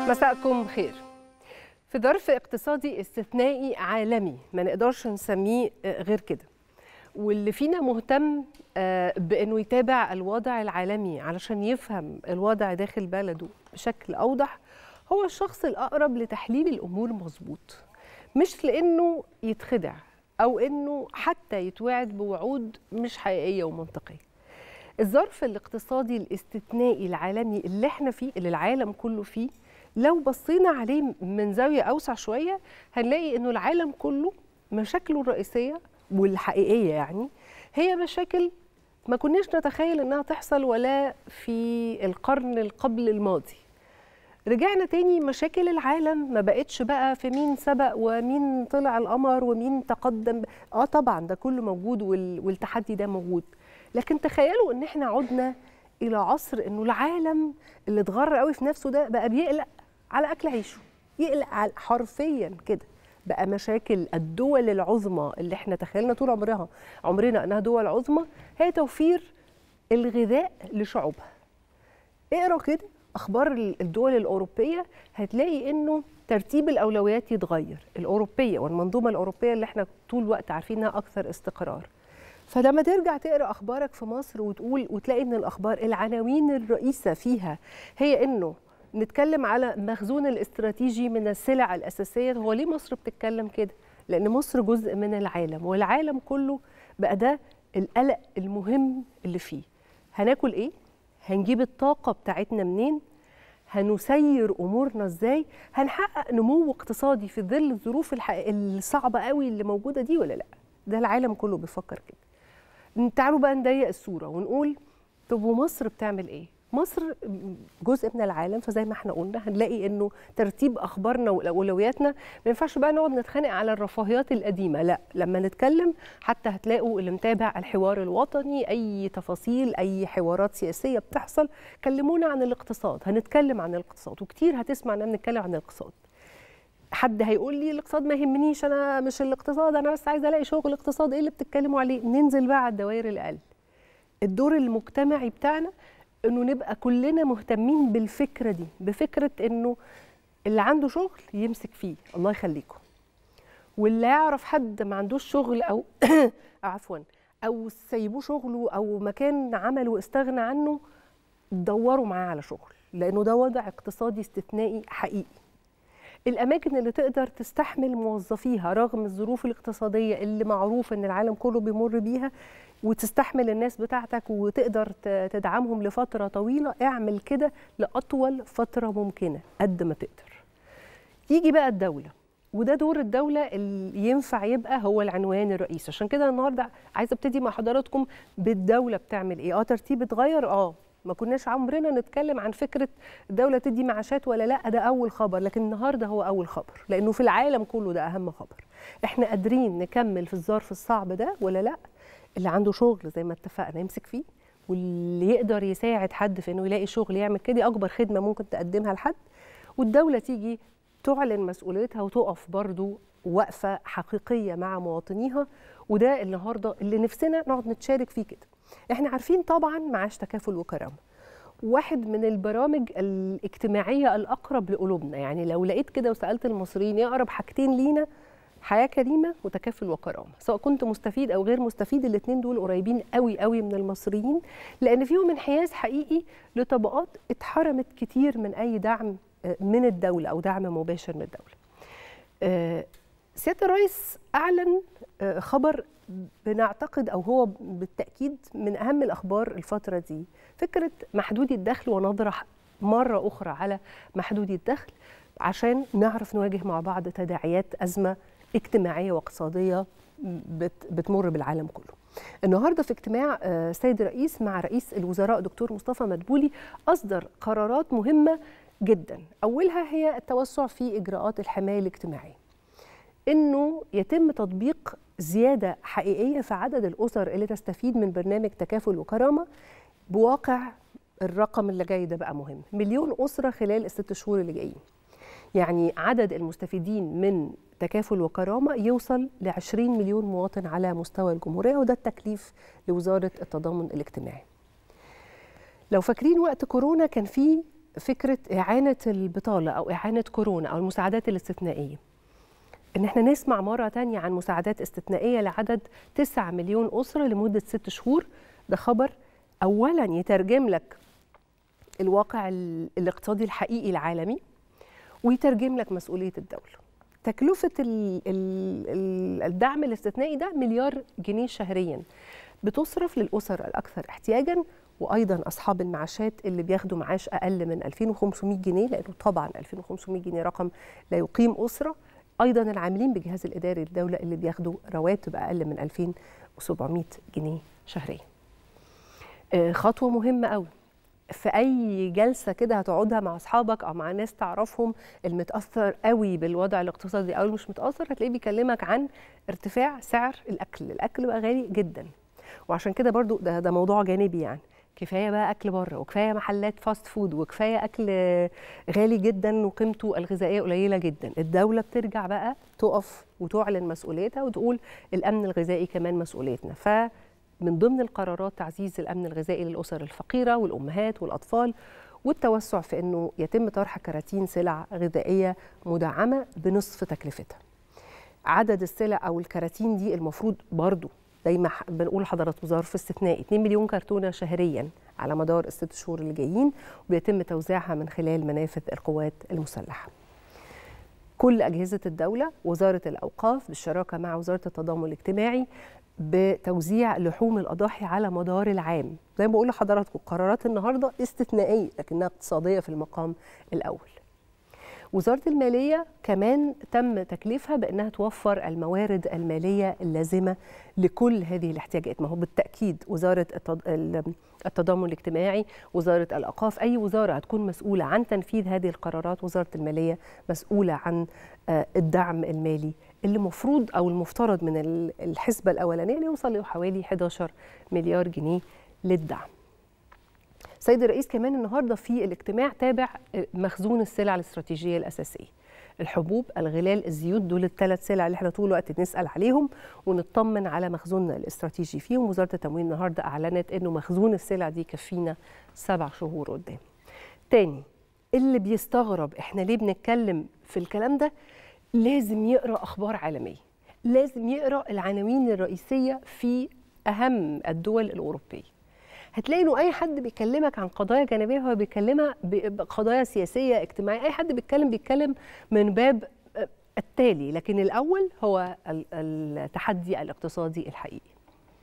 مساءكم خير في ظرف اقتصادي استثنائي عالمي ما نقدرش نسميه غير كده واللي فينا مهتم بانه يتابع الوضع العالمي علشان يفهم الوضع داخل بلده بشكل اوضح هو الشخص الاقرب لتحليل الامور مظبوط مش لانه يتخدع او انه حتى يتوعد بوعود مش حقيقيه ومنطقيه الظرف الاقتصادي الاستثنائي العالمي اللي احنا فيه اللي العالم كله فيه لو بصينا عليه من زاويه اوسع شويه هنلاقي انه العالم كله مشاكله الرئيسيه والحقيقيه يعني هي مشاكل ما كناش نتخيل انها تحصل ولا في القرن القبل الماضي رجعنا تاني مشاكل العالم ما بقتش بقى في مين سبق ومين طلع القمر ومين تقدم اه طبعا ده كله موجود والتحدي ده موجود لكن تخيلوا ان احنا عدنا الى عصر انه العالم اللي اتغر قوي في نفسه ده بقى بيقلق على اكل عيشه يقلق على حرفيا كده بقى مشاكل الدول العظمى اللي احنا تخيلنا طول عمرها عمرنا انها دول عظمى هي توفير الغذاء لشعوبها اقرا كده اخبار الدول الاوروبيه هتلاقي انه ترتيب الاولويات يتغير الاوروبيه والمنظومه الاوروبيه اللي احنا طول الوقت عارفين انها اكثر استقرار فلما ترجع تقرا اخبارك في مصر وتقول وتلاقي ان الاخبار العناوين الرئيسه فيها هي انه نتكلم على مخزون الاستراتيجي من السلع الاساسيه هو ليه مصر بتتكلم كده لان مصر جزء من العالم والعالم كله بقى ده القلق المهم اللي فيه هناكل ايه هنجيب الطاقه بتاعتنا منين هنسير امورنا ازاي هنحقق نمو اقتصادي في ظل الظروف الصعبه قوي اللي موجوده دي ولا لا ده العالم كله بيفكر كده تعالوا بقى نضيق الصوره ونقول طب ومصر بتعمل ايه مصر جزء من العالم فزي ما احنا قلنا هنلاقي انه ترتيب اخبارنا واولوياتنا ما ينفعش بقى نقعد نتخانق على الرفاهيات القديمه لا لما نتكلم حتى هتلاقوا اللي متابع الحوار الوطني اي تفاصيل اي حوارات سياسيه بتحصل كلمونا عن الاقتصاد هنتكلم عن الاقتصاد وكتير هتسمع ان بنتكلم عن الاقتصاد حد هيقول لي الاقتصاد ما يهمنيش انا مش الاقتصاد انا بس عايزه الاقي شغل اقتصاد ايه اللي بتتكلموا عليه ننزل بقى على الدوائر الاقل الدور المجتمعي بتاعنا انه نبقى كلنا مهتمين بالفكره دي بفكره انه اللي عنده شغل يمسك فيه الله يخليكم واللي يعرف حد ما عندوش شغل او عفوا او سيبوه شغله او مكان عمله استغنى عنه دوروا معاه على شغل لانه ده وضع اقتصادي استثنائي حقيقي الاماكن اللي تقدر تستحمل موظفيها رغم الظروف الاقتصاديه اللي معروف ان العالم كله بيمر بيها وتستحمل الناس بتاعتك وتقدر تدعمهم لفتره طويله اعمل كده لاطول فتره ممكنه قد ما تقدر يجي بقى الدوله وده دور الدوله اللي ينفع يبقى هو العنوان الرئيسي عشان كده النهارده عايزه ابتدي مع حضراتكم بالدوله بتعمل ايه اه ترتيب اتغير اه ما كناش عمرنا نتكلم عن فكره الدوله تدي معاشات ولا لا ده اول خبر لكن النهارده هو اول خبر لانه في العالم كله ده اهم خبر احنا قادرين نكمل في الظرف الصعب ده ولا لا اللي عنده شغل زي ما اتفقنا يمسك فيه واللي يقدر يساعد حد في انه يلاقي شغل يعمل كده اكبر خدمه ممكن تقدمها لحد والدوله تيجي تعلن مسؤوليتها وتقف برضو وقفه حقيقيه مع مواطنيها وده النهارده اللي نفسنا نقعد نتشارك فيه كده احنا عارفين طبعا معاش تكافل وكرامه واحد من البرامج الاجتماعيه الاقرب لقلوبنا يعني لو لقيت كده وسالت المصريين ايه اقرب حاجتين لينا حياه كريمه وتكافل وكرامه سواء كنت مستفيد او غير مستفيد الاثنين دول قريبين قوي قوي من المصريين لان فيهم انحياز حقيقي لطبقات اتحرمت كتير من اي دعم من الدوله او دعم مباشر من الدوله سياده الرئيس اعلن خبر بنعتقد او هو بالتاكيد من اهم الاخبار الفتره دي فكره محدودي الدخل ونظره مره اخرى على محدودي الدخل عشان نعرف نواجه مع بعض تداعيات ازمه اجتماعيه واقتصاديه بتمر بالعالم كله. النهارده في اجتماع سيد الرئيس مع رئيس الوزراء دكتور مصطفى مدبولي اصدر قرارات مهمه جدا، اولها هي التوسع في اجراءات الحمايه الاجتماعيه. انه يتم تطبيق زياده حقيقيه في عدد الاسر اللي تستفيد من برنامج تكافل وكرامه بواقع الرقم اللي جاي ده بقى مهم مليون اسره خلال الست شهور اللي جايين يعني عدد المستفيدين من تكافل وكرامه يوصل ل 20 مليون مواطن على مستوى الجمهوريه وده التكليف لوزاره التضامن الاجتماعي لو فاكرين وقت كورونا كان في فكره اعانه البطاله او اعانه كورونا او المساعدات الاستثنائيه ان احنا نسمع مره تانية عن مساعدات استثنائيه لعدد 9 مليون اسره لمده ست شهور ده خبر اولا يترجم لك الواقع الاقتصادي الحقيقي العالمي ويترجم لك مسؤوليه الدوله تكلفه الدعم الاستثنائي ده مليار جنيه شهريا بتصرف للاسر الاكثر احتياجا وايضا اصحاب المعاشات اللي بياخدوا معاش اقل من 2500 جنيه لانه طبعا 2500 جنيه رقم لا يقيم اسره ايضا العاملين بالجهاز الاداري للدوله اللي بياخدوا رواتب اقل من 2700 جنيه شهريا خطوه مهمه قوي في اي جلسه كده هتقعدها مع اصحابك او مع ناس تعرفهم المتاثر قوي بالوضع الاقتصادي او مش متاثر هتلاقيه بيكلمك عن ارتفاع سعر الاكل الاكل بقى غالي جدا وعشان كده برضو ده, ده موضوع جانبي يعني كفايه بقى اكل بره وكفايه محلات فاست فود وكفايه اكل غالي جدا وقيمته الغذائيه قليله جدا الدوله بترجع بقى تقف وتعلن مسؤوليتها وتقول الامن الغذائي كمان مسؤوليتنا ف من ضمن القرارات تعزيز الامن الغذائي للاسر الفقيره والامهات والاطفال والتوسع في انه يتم طرح كراتين سلع غذائيه مدعمه بنصف تكلفتها. عدد السلع او الكراتين دي المفروض برضو زي ما بنقول لحضراتكم ظرف استثنائي 2 مليون كرتونه شهريا على مدار الست شهور اللي جايين وبيتم توزيعها من خلال منافذ القوات المسلحه. كل اجهزه الدوله وزاره الاوقاف بالشراكه مع وزاره التضامن الاجتماعي بتوزيع لحوم الاضاحي على مدار العام زي ما بقول لحضراتكم قرارات النهارده استثنائيه لكنها اقتصاديه في المقام الاول وزاره الماليه كمان تم تكليفها بانها توفر الموارد الماليه اللازمه لكل هذه الاحتياجات ما هو بالتاكيد وزاره التضامن الاجتماعي وزاره الاوقاف اي وزاره هتكون مسؤوله عن تنفيذ هذه القرارات وزاره الماليه مسؤوله عن الدعم المالي اللي المفروض او المفترض من الحسبه الاولانيه اللي يوصل لحوالي 11 مليار جنيه للدعم. سيد الرئيس كمان النهارده في الاجتماع تابع مخزون السلع الاستراتيجيه الاساسيه. الحبوب، الغلال، الزيوت دول الثلاث سلع اللي احنا طول الوقت نسال عليهم ونطمن على مخزوننا الاستراتيجي فيهم، وزاره التموين النهارده اعلنت انه مخزون السلع دي يكفينا سبع شهور قدام. تاني اللي بيستغرب احنا ليه بنتكلم في الكلام ده لازم يقرا اخبار عالميه لازم يقرا العناوين الرئيسيه في اهم الدول الاوروبيه هتلاقي انه اي حد بيكلمك عن قضايا جانبيه هو بيكلمها بقضايا سياسيه اجتماعيه اي حد بيتكلم بيتكلم من باب التالي لكن الاول هو التحدي الاقتصادي الحقيقي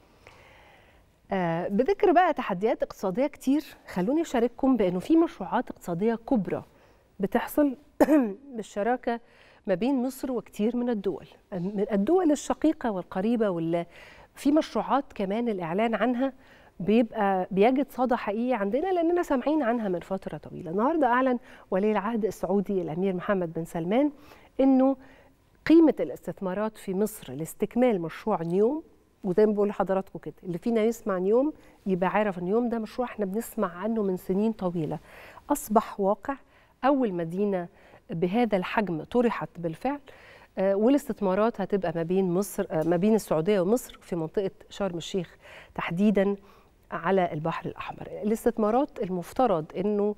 آه بذكر بقى تحديات اقتصاديه كتير خلوني اشارككم بانه في مشروعات اقتصاديه كبرى بتحصل بالشراكه ما بين مصر وكتير من الدول من الدول الشقيقه والقريبه واللي في مشروعات كمان الاعلان عنها بيبقى بيجد صدى حقيقي عندنا لاننا سامعين عنها من فتره طويله النهارده اعلن ولي العهد السعودي الامير محمد بن سلمان انه قيمه الاستثمارات في مصر لاستكمال مشروع نيوم وزي ما بقول لحضراتكم كده اللي فينا يسمع نيوم يبقى عارف ان يوم ده مشروع احنا بنسمع عنه من سنين طويله اصبح واقع اول مدينه بهذا الحجم طرحت بالفعل والاستثمارات هتبقى ما بين مصر ما بين السعوديه ومصر في منطقه شرم الشيخ تحديدا على البحر الاحمر الاستثمارات المفترض انه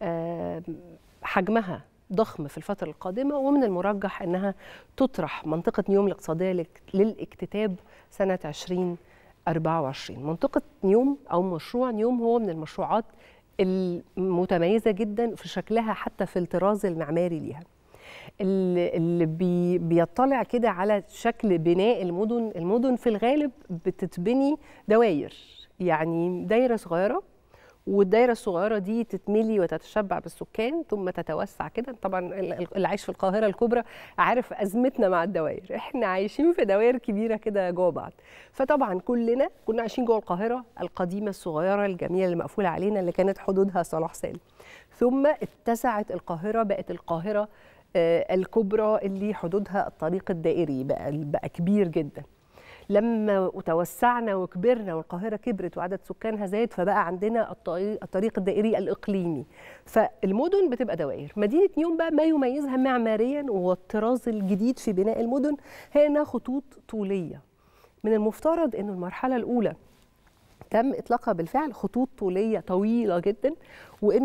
حجمها ضخم في الفتره القادمه ومن المرجح انها تطرح منطقه نيوم الاقتصاديه للاكتتاب سنه 2024 منطقه نيوم او مشروع نيوم هو من المشروعات المتميزه جدا في شكلها حتى في الطراز المعماري ليها اللي بي بيطلع كده على شكل بناء المدن المدن في الغالب بتتبني دواير يعني دايره صغيره والدايره الصغيره دي تتملي وتتشبع بالسكان ثم تتوسع كده طبعا اللي عايش في القاهره الكبرى عارف ازمتنا مع الدوائر احنا عايشين في دوائر كبيره كده جوه بعض فطبعا كلنا كنا عايشين جوه القاهره القديمه الصغيره الجميله اللي مقفوله علينا اللي كانت حدودها صلاح سالم ثم اتسعت القاهره بقت القاهره الكبرى اللي حدودها الطريق الدائري بقى بقى كبير جدا لما توسعنا وكبرنا والقاهرة كبرت وعدد سكانها زاد فبقى عندنا الطريق, الطريق الدائري الإقليمي فالمدن بتبقى دوائر مدينة نيوم بقى ما يميزها معماريا والطراز الجديد في بناء المدن هي أنها خطوط طولية من المفترض أن المرحلة الأولى تم إطلاقها بالفعل خطوط طولية طويلة جدا وأنه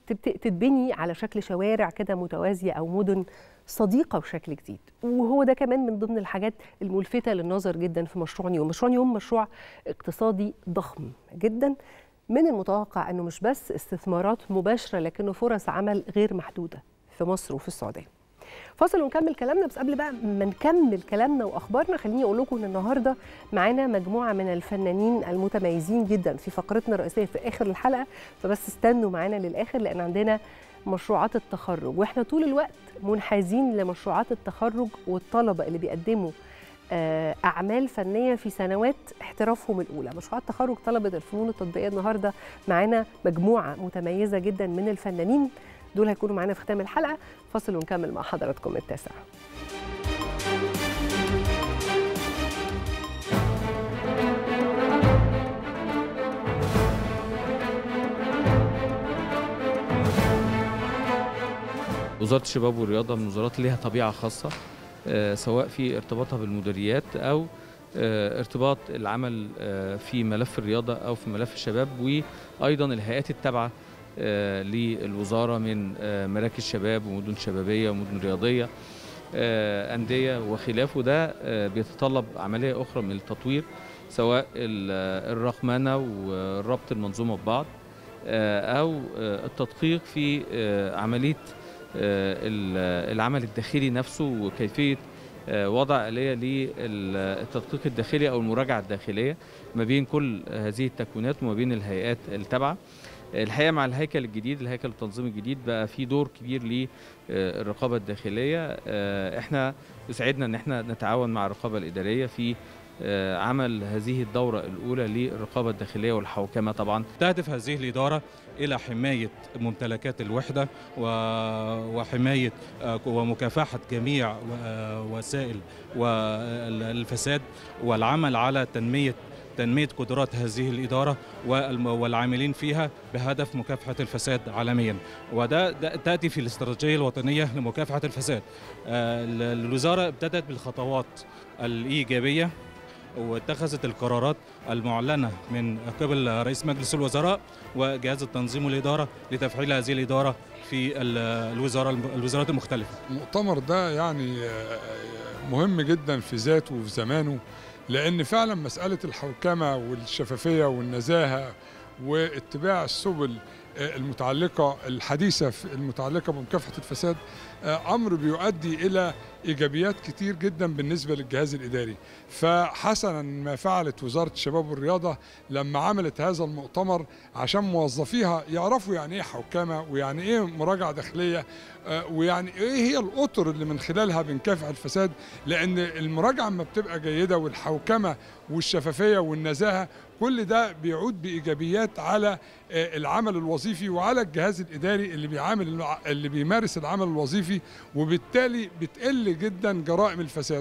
تبت- تتبني على شكل شوارع كده متوازيه او مدن صديقه بشكل جديد وهو ده كمان من ضمن الحاجات الملفته للنظر جدا في مشروع نيوم مشروع نيوم مشروع اقتصادي ضخم جدا من المتوقع انه مش بس استثمارات مباشره لكنه فرص عمل غير محدوده في مصر وفي السعوديه فاصل ونكمل كلامنا بس قبل بقى ما نكمل كلامنا واخبارنا خليني اقول لكم ان النهارده معانا مجموعه من الفنانين المتميزين جدا في فقرتنا الرئيسيه في اخر الحلقه فبس استنوا معانا للاخر لان عندنا مشروعات التخرج واحنا طول الوقت منحازين لمشروعات التخرج والطلبه اللي بيقدموا آه، اعمال فنيه في سنوات احترافهم الاولى مشروعات تخرج طلبه الفنون التطبيقيه النهارده معانا مجموعه متميزه جدا من الفنانين دول هيكونوا معانا في ختام الحلقه فاصل ونكمل مع حضراتكم التاسعه وزاره الشباب والرياضه من الوزارات اللي ليها طبيعه خاصه آه، سواء في ارتباطها بالمديريات او آه، ارتباط العمل آه، في ملف الرياضه او في ملف الشباب وايضا الهيئات التابعه آه، للوزاره من آه، مراكز شباب ومدن شبابيه ومدن رياضيه آه، انديه وخلافه ده آه، بيتطلب عمليه اخرى من التطوير سواء ال- الرقمنه وربط المنظومه ببعض آه، او آه، التدقيق في آه، عمليه آه، ال- العمل الداخلي نفسه وكيفيه آه، وضع آلية للتدقيق الداخلي أو المراجعة الداخلية ما بين كل هذه التكوينات وما بين الهيئات التابعة الحقيقة مع الهيكل الجديد الهيكل التنظيمي الجديد بقى في دور كبير للرقابة الداخلية آه، احنا يسعدنا ان احنا نتعاون مع الرقابة الإدارية في آه، عمل هذه الدورة الأولى للرقابة الداخلية والحوكمة طبعا تهدف هذه الإدارة إلى حماية ممتلكات الوحدة و- وحماية آه، ومكافحة جميع آه، وسائل والفساد والعمل على تنمية تنمية قدرات هذه الإدارة والم- والعاملين فيها بهدف مكافحة الفساد عالميا وده ده تأتي في الاستراتيجية الوطنية لمكافحة الفساد آه، ال- الوزارة ابتدت بالخطوات الإيجابية واتخذت القرارات المعلنة من قبل رئيس مجلس الوزراء وجهاز التنظيم والإدارة لتفعيل هذه الإدارة في ال- الوزارة الوزارات المختلفة المؤتمر ده يعني آه، مهم جدا في ذاته وفي زمانه لان فعلا مساله الحوكمه والشفافيه والنزاهه واتباع السبل آه، المتعلقه الحديثه في- المتعلقه بمكافحه الفساد آه، امر بيؤدي الى ايجابيات كتير جدا بالنسبه للجهاز الاداري فحسنا ما فعلت وزاره الشباب والرياضه لما عملت هذا المؤتمر عشان موظفيها يعرفوا يعني ايه حوكمه ويعني ايه مراجعه داخليه آه، ويعني ايه هي الاطر اللي من خلالها بنكافح الفساد لان المراجعه لما بتبقى جيده والحوكمه والشفافيه والنزاهه كل ده بيعود بايجابيات على آه، العمل الوظيفي وعلى الجهاز الاداري اللي بيعامل الع- اللي بيمارس العمل الوظيفي وبالتالي بتقل جدا جرائم الفساد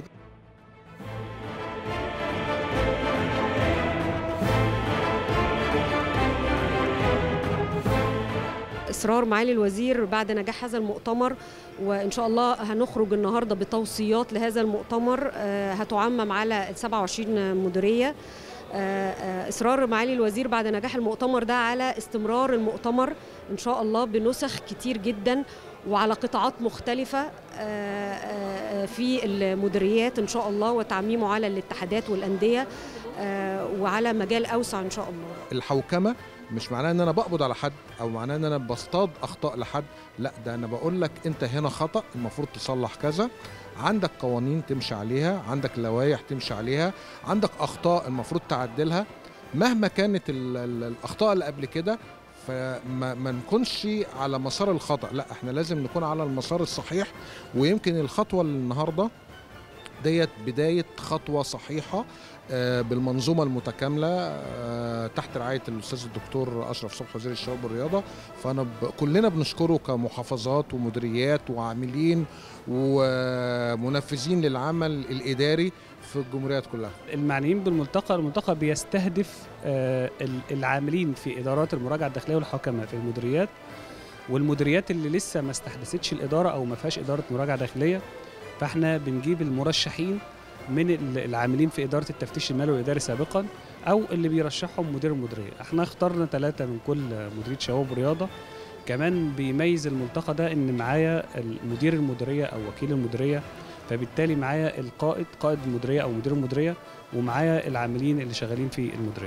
اصرار معالي الوزير بعد نجاح هذا المؤتمر وان شاء الله هنخرج النهارده بتوصيات لهذا المؤتمر آه، هتعمم على ال 27 مديريه آه، آه، اصرار معالي الوزير بعد نجاح المؤتمر ده على استمرار المؤتمر ان شاء الله بنسخ كتير جدا وعلى قطاعات مختلفة آه، آه، في المديريات إن شاء الله وتعميمه على الاتحادات والأندية آه، وعلى مجال أوسع إن شاء الله الحوكمه مش معناه ان انا بقبض على حد او معناه ان انا بصطاد اخطاء لحد لا ده انا بقول لك انت هنا خطا المفروض تصلح كذا عندك قوانين تمشي عليها عندك لوائح تمشي عليها عندك اخطاء المفروض تعدلها مهما كانت ال ال الاخطاء اللي قبل كده فما ما نكونش على مسار الخطا لا احنا لازم نكون على المسار الصحيح ويمكن الخطوه اللي النهارده ديت بدايه خطوه صحيحه آه، بالمنظومه المتكامله آه، تحت رعايه الاستاذ الدكتور اشرف صبحي وزير الشباب والرياضه فانا ب... كلنا بنشكره كمحافظات ومديريات وعاملين ومنفذين للعمل الاداري في الجمهوريات كلها المعنيين بالملتقى الملتقى بيستهدف آه، ال- العاملين في ادارات المراجعه الداخليه والحوكمه في المديريات والمديريات اللي لسه ما استحدثتش الاداره او ما فيهاش اداره مراجعه داخليه فاحنا بنجيب المرشحين من ال- العاملين في اداره التفتيش المالي والاداري سابقا او اللي بيرشحهم مدير المديريه احنا اخترنا ثلاثه من كل مديريه شباب ورياضه كمان بيميز الملتقى ده ان معايا مدير المديريه او وكيل المديريه فبالتالي معايا القائد قائد المديريه او مدير المديريه ومعايا العاملين اللي شغالين في المديريه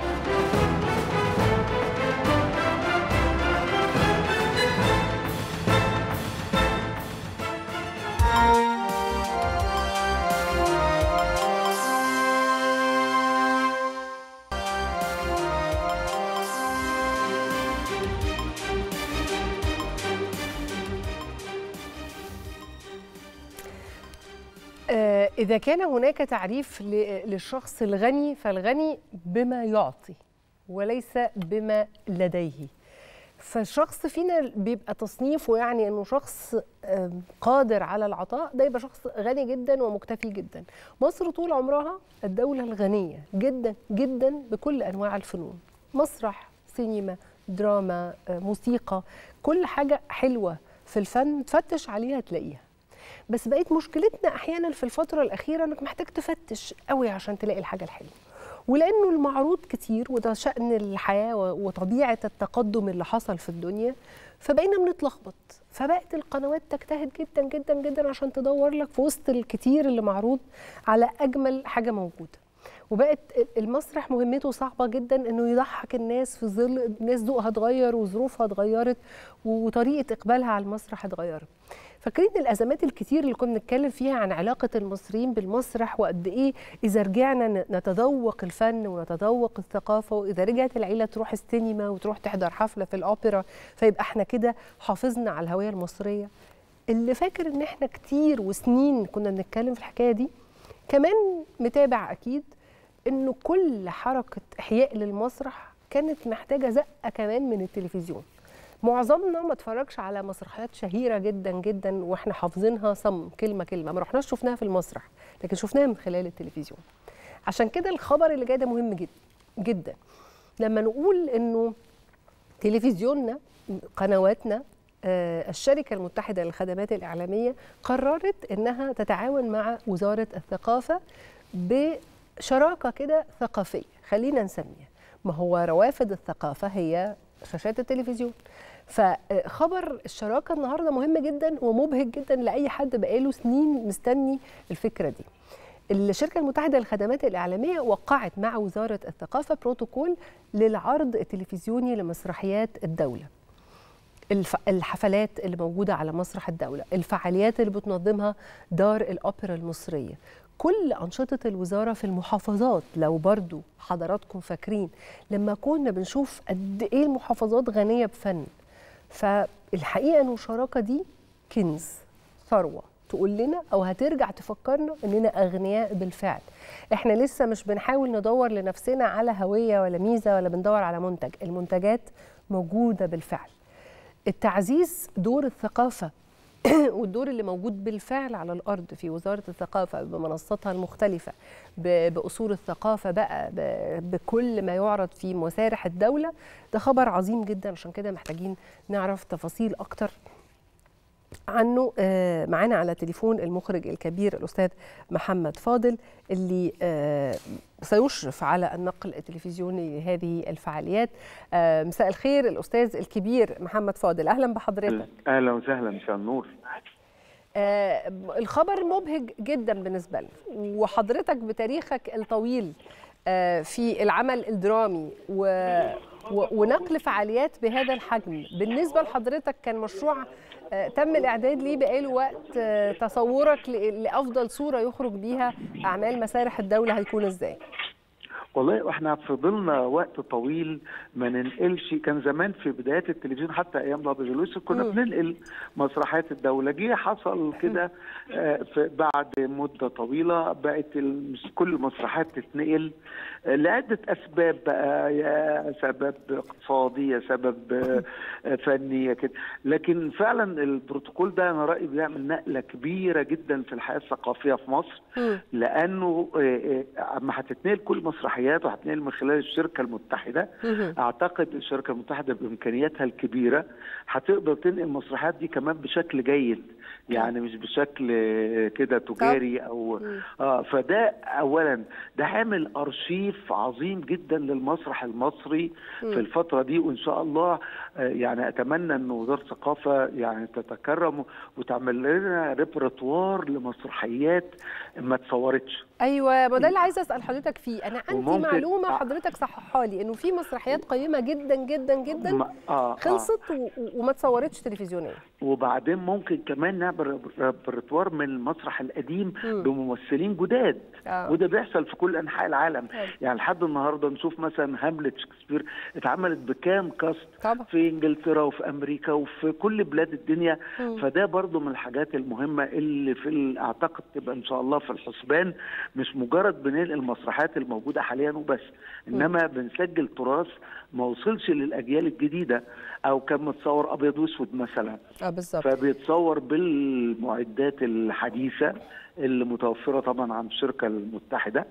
آه، إذا كان هناك تعريف ل- للشخص الغني فالغني بما يعطي وليس بما لديه فالشخص فينا بيبقى تصنيفه يعني انه شخص آم، قادر على العطاء ده يبقى شخص غني جدا ومكتفي جدا مصر طول عمرها الدولة الغنية جدا جدا بكل انواع الفنون مسرح سينما دراما آه، موسيقى كل حاجة حلوة في الفن تفتش عليها تلاقيها بس بقت مشكلتنا احيانا في الفتره الاخيره انك محتاج تفتش قوي عشان تلاقي الحاجه الحلوه ولانه المعروض كتير وده شان الحياه و- وطبيعه التقدم اللي حصل في الدنيا فبقينا بنتلخبط فبقت القنوات تجتهد جدا جدا جدا عشان تدور لك في وسط الكتير اللي معروض على اجمل حاجه موجوده وبقت المسرح مهمته صعبه جدا انه يضحك الناس في ظل الناس ذوقها اتغير وظروفها اتغيرت وطريقه اقبالها على المسرح اتغيرت فاكرين الازمات الكتير اللي كنا بنتكلم فيها عن علاقه المصريين بالمسرح وقد ايه اذا رجعنا ن- نتذوق الفن ونتذوق الثقافه واذا رجعت العيله تروح السينما وتروح تحضر حفله في الاوبرا فيبقى احنا كده حافظنا على الهويه المصريه اللي فاكر ان احنا كتير وسنين كنا بنتكلم في الحكايه دي كمان متابع اكيد انه كل حركه احياء للمسرح كانت محتاجه زقه كمان من التلفزيون معظمنا ما اتفرجش على مسرحيات شهيره جدا جدا واحنا حافظينها صم كلمه كلمه ما رحناش شفناها في المسرح لكن شفناها من خلال التلفزيون عشان كده الخبر اللي جاي ده مهم جدا جدا لما نقول انه تلفزيوننا قنواتنا آه، الشركة المتحدة للخدمات الإعلامية قررت إنها تتعاون مع وزارة الثقافة بشراكة كده ثقافية خلينا نسميها ما هو روافد الثقافة هي شاشات التلفزيون فخبر الشراكة النهاردة مهم جدا ومبهج جدا لأي حد بقاله سنين مستني الفكرة دي الشركة المتحدة للخدمات الإعلامية وقعت مع وزارة الثقافة بروتوكول للعرض التلفزيوني لمسرحيات الدولة الف... الحفلات اللي موجودة على مسرح الدولة الفعاليات اللي بتنظمها دار الأوبرا المصرية كل أنشطة الوزارة في المحافظات لو برضو حضراتكم فاكرين لما كنا بنشوف قد إيه المحافظات غنية بفن فالحقيقة أن الشراكة دي كنز ثروة تقول لنا أو هترجع تفكرنا أننا أغنياء بالفعل إحنا لسه مش بنحاول ندور لنفسنا على هوية ولا ميزة ولا بندور على منتج المنتجات موجودة بالفعل التعزيز دور الثقافة والدور اللي موجود بالفعل على الأرض في وزارة الثقافة بمنصاتها المختلفة ب- بأصول الثقافة بقى ب- بكل ما يعرض في مسارح الدولة ده خبر عظيم جدا عشان كده محتاجين نعرف تفاصيل أكتر عنه آه، معانا على تليفون المخرج الكبير الأستاذ محمد فاضل اللي آه، سيشرف على النقل التلفزيوني لهذه الفعاليات آه، مساء الخير الأستاذ الكبير محمد فاضل أهلا بحضرتك اهلا وسهلا مساء النور آه، الخبر مبهج جدا بالنسبة لنا وحضرتك بتاريخك الطويل آه، في العمل الدرامي و... و... ونقل فعاليات بهذا الحجم بالنسبة لحضرتك كان مشروع آه، تم الإعداد ليه بقاله وقت آه، تصورك ل... لأفضل صورة يخرج بيها أعمال مسارح الدولة هيكون إزاي؟ والله احنا فضلنا وقت طويل ما ننقلش كان زمان في بدايات التلفزيون حتى ايام لابد يوسف كنا مم. بننقل مسرحيات الدوله جه حصل كده آه، في- بعد مده طويله بقت ال- كل المسرحيات تتنقل آه، لعده اسباب بقى يا سبب اقتصادي يا سبب آه، فني يا كده لكن فعلا البروتوكول ده انا رايي بيعمل نقله كبيره جدا في الحياه الثقافيه في مصر مم. لانه آه، آه، اما هتتنقل كل مسرحيات وهتنقل من خلال الشركه المتحده مهم. اعتقد الشركه المتحده بامكانياتها الكبيره هتقدر تنقل المسرحيات دي كمان بشكل جيد يعني مش بشكل كده تجاري او مم. اه فده اولا ده عامل ارشيف عظيم جدا للمسرح المصري مم. في الفتره دي وان شاء الله آه، يعني اتمنى ان وزاره الثقافه يعني تتكرم وتعمل لنا ريبرتوار لمسرحيات ما اتصورتش ايوه ما ده اللي عايزه اسال حضرتك فيه انا عندي وممكن- معلومه آه. حضرتك صححها لي انه في مسرحيات قيمه جدا جدا جدا ما- آه آه. خلصت و- و- وما اتصورتش تلفزيونيا وبعدين ممكن كمان نعمل ريبرتوار من المسرح القديم مم. بممثلين جداد آه. وده بيحصل في كل انحاء العالم حلو. يعني لحد النهارده نشوف مثلا هاملت شكسبير اتعملت بكام كاست طبعا في انجلترا وفي امريكا وفي كل بلاد الدنيا مم. فده برضو من الحاجات المهمه اللي في ال- اعتقد تبقى ان شاء الله في الحسبان مش مجرد بننقل المسرحيات الموجوده حاليا وبس انما بنسجل تراث ما وصلش للاجيال الجديده او كان متصور ابيض واسود مثلا اه بالظبط فبيتصور بالمعدات الحديثه اللي متوفره طبعا عن الشركه المتحده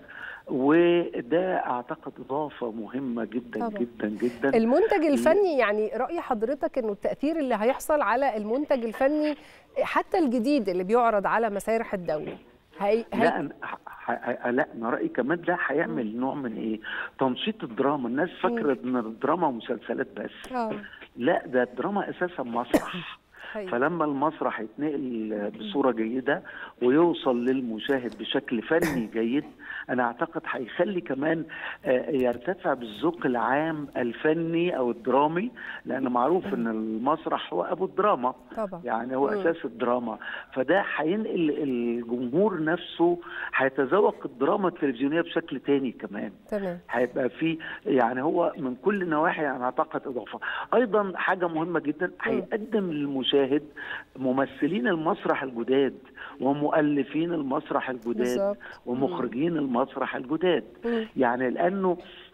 وده اعتقد اضافه مهمه جدا طبعا. جدا جدا المنتج الفني يعني رأي حضرتك انه التأثير اللي هيحصل على المنتج الفني حتى الجديد اللي بيعرض على مسارح الدولة هي هي لا أنا- ح- ح- لا انا رايي كمان ده هيعمل نوع من ايه تنشيط الدراما الناس فاكره ان الدراما مسلسلات بس اه لا ده الدراما اساسا مسرح هي. فلما المسرح يتنقل بصوره جيده ويوصل للمشاهد بشكل فني جيد انا اعتقد هيخلي كمان آه، يرتفع بالذوق العام الفني او الدرامي لان معروف ان المسرح هو ابو الدراما طبعا يعني هو مم. اساس الدراما فده هينقل الجمهور نفسه هيتذوق الدراما التلفزيونيه بشكل تاني كمان تمام هيبقى في يعني هو من كل النواحي يعني اعتقد اضافه ايضا حاجه مهمه جدا هيقدم للمشاهد ممثلين المسرح الجداد ومؤلفين المسرح الجداد بالظبط. ومخرجين المسرح الجداد مم. يعني لانه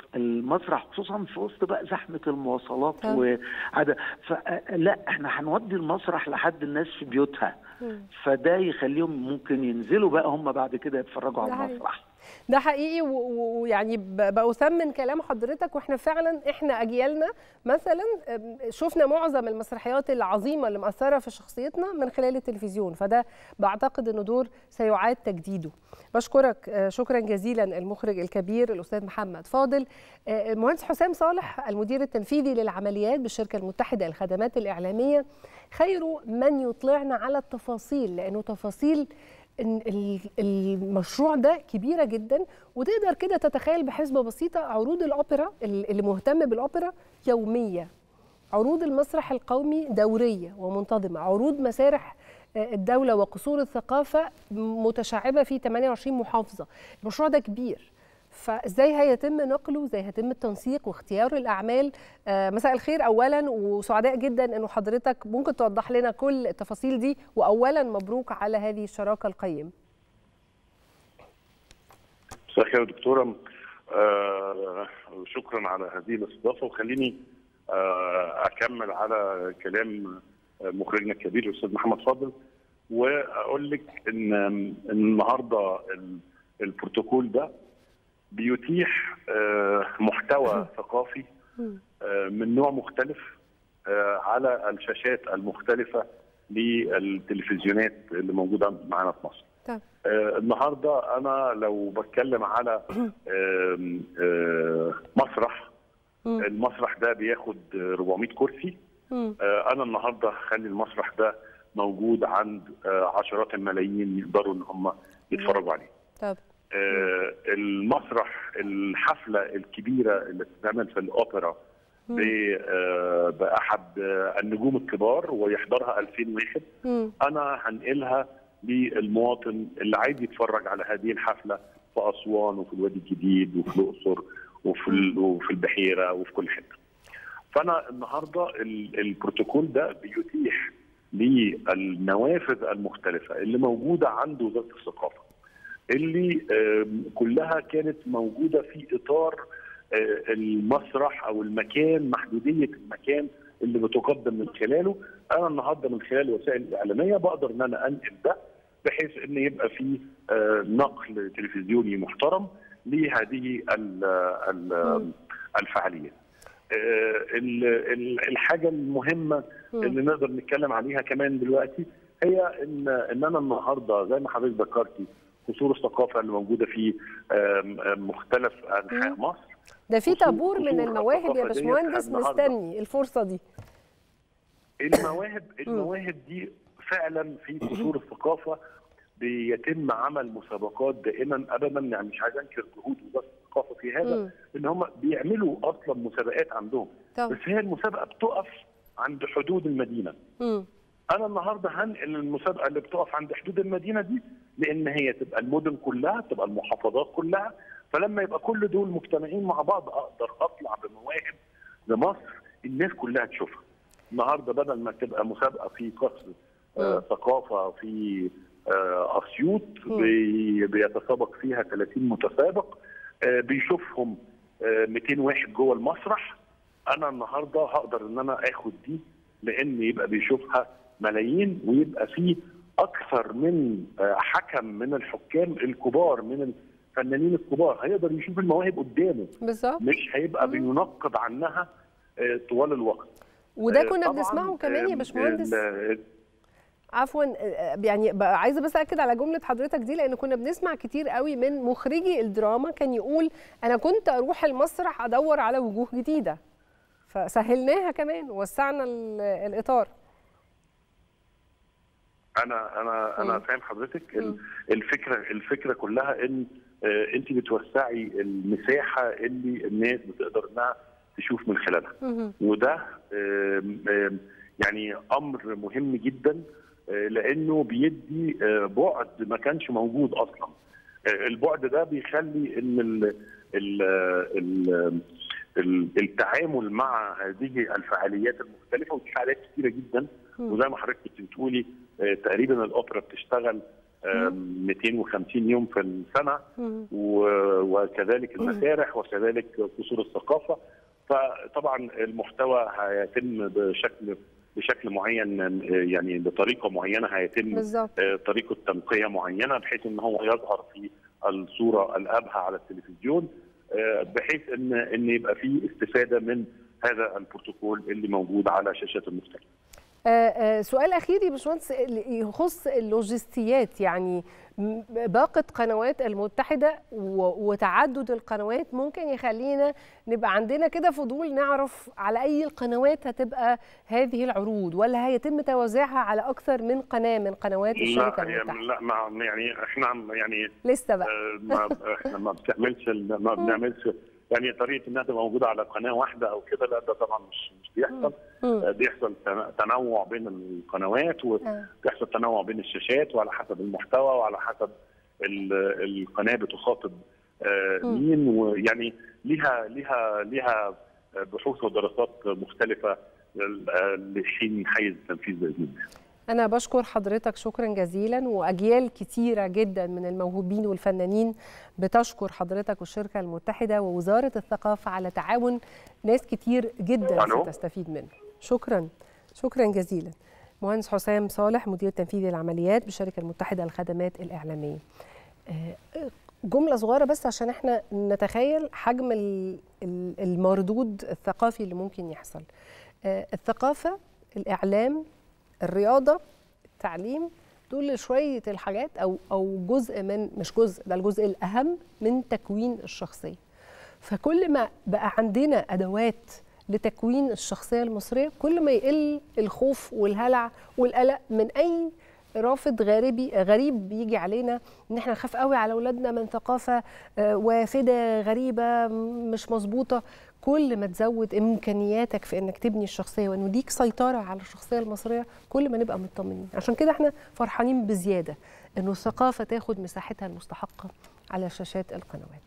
المسرح خصوصا في وسط بقى زحمه المواصلات طبعا. وهذا فلا احنا هنودي المسرح لحد الناس في بيوتها مم. فده يخليهم ممكن ينزلوا بقى هم بعد كده يتفرجوا على ده حقيقي. المسرح ده حقيقي و- و- ويعني ب- بأثمن كلام حضرتك واحنا فعلا احنا اجيالنا مثلا أم، شفنا معظم المسرحيات العظيمه اللي مأثره في شخصيتنا من خلال التلفزيون فده بعتقد انه دور سيعاد تجديده بشكرك آه، شكرا جزيلا المخرج الكبير الاستاذ محمد فاضل آه، المهندس حسام صالح المدير التنفيذي للعمليات بالشركه المتحده للخدمات الاعلاميه خير من يطلعنا على التفاصيل لانه تفاصيل إن ال- المشروع ده كبيره جدا وتقدر كده تتخيل بحسبه بسيطه عروض الاوبرا ال- اللي مهتم بالاوبرا يوميه عروض المسرح القومي دوريه ومنتظمه عروض مسارح آه، الدوله وقصور الثقافه متشعبه في 28 محافظه المشروع ده كبير فازاي هيتم نقله ازاي هيتم التنسيق واختيار الاعمال آه، مساء الخير اولا وسعداء جدا انه حضرتك ممكن توضح لنا كل التفاصيل دي واولا مبروك على هذه الشراكه القيمه مساء الخير يا دكتوره آه شكرا على هذه الاستضافه وخليني آه اكمل على كلام مخرجنا الكبير الاستاذ محمد فاضل واقول لك ان إن النهارده ال- البروتوكول ده بيتيح آه محتوى ثقافي آه من نوع مختلف آه على الشاشات المختلفه للتلفزيونات اللي موجوده معانا في مصر. طب. آه، النهارده انا لو بتكلم على آم، آه، مسرح مم. المسرح ده بياخد 400 كرسي مم. آه، انا النهارده هخلي المسرح ده موجود عند آه، عشرات الملايين يقدروا ان هم يتفرجوا عليه طب آه، المسرح الحفله الكبيره اللي بتتعمل في الاوبرا ب- آه، باحد آه، النجوم الكبار ويحضرها 2000 واحد مم. انا هنقلها للمواطن اللي عايز يتفرج على هذه الحفله في اسوان وفي الوادي الجديد وفي الاقصر وفي ال- وفي البحيره وفي كل حته. فانا النهارده ال- البروتوكول ده بيتيح للنوافذ المختلفه اللي موجوده عند وزاره الثقافه اللي آم، كلها كانت موجوده في اطار آه، المسرح او المكان محدوديه المكان اللي بتقدم من خلاله انا النهارده من خلال الوسائل الاعلاميه بقدر ان انا انقل ده بحيث ان يبقى في آه، نقل تلفزيوني محترم لهذه ال- ال- الفعاليات. آه، ال- ال- الحاجه المهمه اللي نقدر نتكلم عليها كمان دلوقتي هي ان ان انا النهارده زي ما حضرتك ذكرتي قصور الثقافه اللي موجوده في آم، آم، مختلف انحاء مم. مصر ده في قصور- طابور من قصور المواهب يا الثقافة ديت باشمهندس النهاردة. مستني الفرصه دي المواهب المواهب دي فعلا في قصور الثقافه بيتم عمل مسابقات دائما ابدا يعني مش عايز انكر جهود وزاره الثقافه في هذا مم. ان هم بيعملوا اصلا مسابقات عندهم طبعا. بس هي المسابقه بتقف عند حدود المدينه مم. انا النهارده هنقل المسابقه اللي بتقف عند حدود المدينه دي لان هي تبقى المدن كلها تبقى المحافظات كلها فلما يبقى كل دول مجتمعين مع بعض اقدر اطلع بمواهب لمصر الناس كلها تشوفها النهارده بدل ما تبقى مسابقه في قصر آه ثقافه في آه اسيوط بي بيتسابق فيها 30 متسابق آه بيشوفهم آه 200 واحد جوه المسرح انا النهارده هقدر ان انا اخد دي لان يبقى بيشوفها ملايين ويبقى في اكثر من آه، حكم من الحكام الكبار من الفنانين الكبار هيقدر يشوف المواهب قدامه بالظبط مش هيبقى بينقب عنها آه، طوال الوقت وده آه، كنا طبعاً، بنسمعه كمان يا آم، باشمهندس ال- عفوا آه، يعني بقى عايزه بس اكد على جمله حضرتك دي لان كنا بنسمع كتير قوي من مخرجي الدراما كان يقول انا كنت اروح المسرح ادور على وجوه جديده فسهلناها كمان ووسعنا ال- الاطار انا انا انا فاهم حضرتك ال- الفكره الفكره كلها ان آه، انت بتوسعي المساحه اللي الناس بتقدر انها تشوف من خلالها وده آم، آم، يعني امر مهم جدا آه، لانه بيدي آه، بعد ما كانش موجود اصلا آه، البعد ده بيخلي ان ال ال ال ال- التعامل مع هذه الفعاليات المختلفه ودي فعاليات كثيره جدا وزي ما حضرتك كنت بتقولي آه، تقريبا الاوبرا بتشتغل آه، 250 يوم في السنه و- وكذلك المسارح وكذلك قصور الثقافه فطبعا المحتوى هيتم بشكل بشكل معين آه، يعني بطريقه معينه هيتم بالظبط. آه، طريقه تنقيه معينه بحيث ان هو يظهر في الصوره الابهى على التلفزيون آه، بحيث ان ان يبقى في استفاده من هذا البروتوكول اللي موجود على شاشات المختلفه آه، آه، سؤال اخير يا باشمهندس اللي يخص اللوجستيات يعني م- باقة قنوات المتحدة و- وتعدد القنوات ممكن يخلينا نبقى عندنا كده فضول نعرف على أي القنوات هتبقى هذه العروض ولا هيتم توزيعها على أكثر من قناة من قنوات الشركة لا المتحدة لا ما يعني احنا عم- يعني لسه بقى آه، ما احنا ما بتعملش ال- ما بنعملش يعني طريقه انها تبقى موجوده على قناه واحده او كده لا ده طبعا مش مش بيحصل آه، بيحصل تن- تنوع بين القنوات وبيحصل تنوع بين الشاشات وعلى حسب المحتوى وعلى حسب ال- القناه بتخاطب آه، مين ويعني ليها ليها ليها بحوث ودراسات مختلفه آه، لحين حيز التنفيذ باذن الله أنا بشكر حضرتك شكرا جزيلا وأجيال كتيرة جدا من الموهوبين والفنانين بتشكر حضرتك والشركة المتحدة ووزارة الثقافة على تعاون ناس كتير جدا ألو؟ ستستفيد منه شكرا شكرا جزيلا مهندس حسام صالح مدير تنفيذي العمليات بالشركة المتحدة للخدمات الإعلامية آه، جملة صغيرة بس عشان احنا نتخيل حجم ال- ال- المردود الثقافي اللي ممكن يحصل آه، الثقافة الإعلام الرياضة التعليم دول شوية الحاجات أو أو جزء من مش جزء ده الجزء الأهم من تكوين الشخصية فكل ما بقى عندنا أدوات لتكوين الشخصية المصرية كل ما يقل الخوف والهلع والقلق من أي رافض غريبي غريب بيجي علينا ان احنا نخاف قوي على اولادنا من ثقافه آه، وافده غريبه م- مش مظبوطه كل ما تزود امكانياتك في انك تبني الشخصيه وانه ليك سيطره على الشخصيه المصريه كل ما نبقى مطمنين عشان كده احنا فرحانين بزياده انه الثقافه تاخد مساحتها المستحقه على شاشات القنوات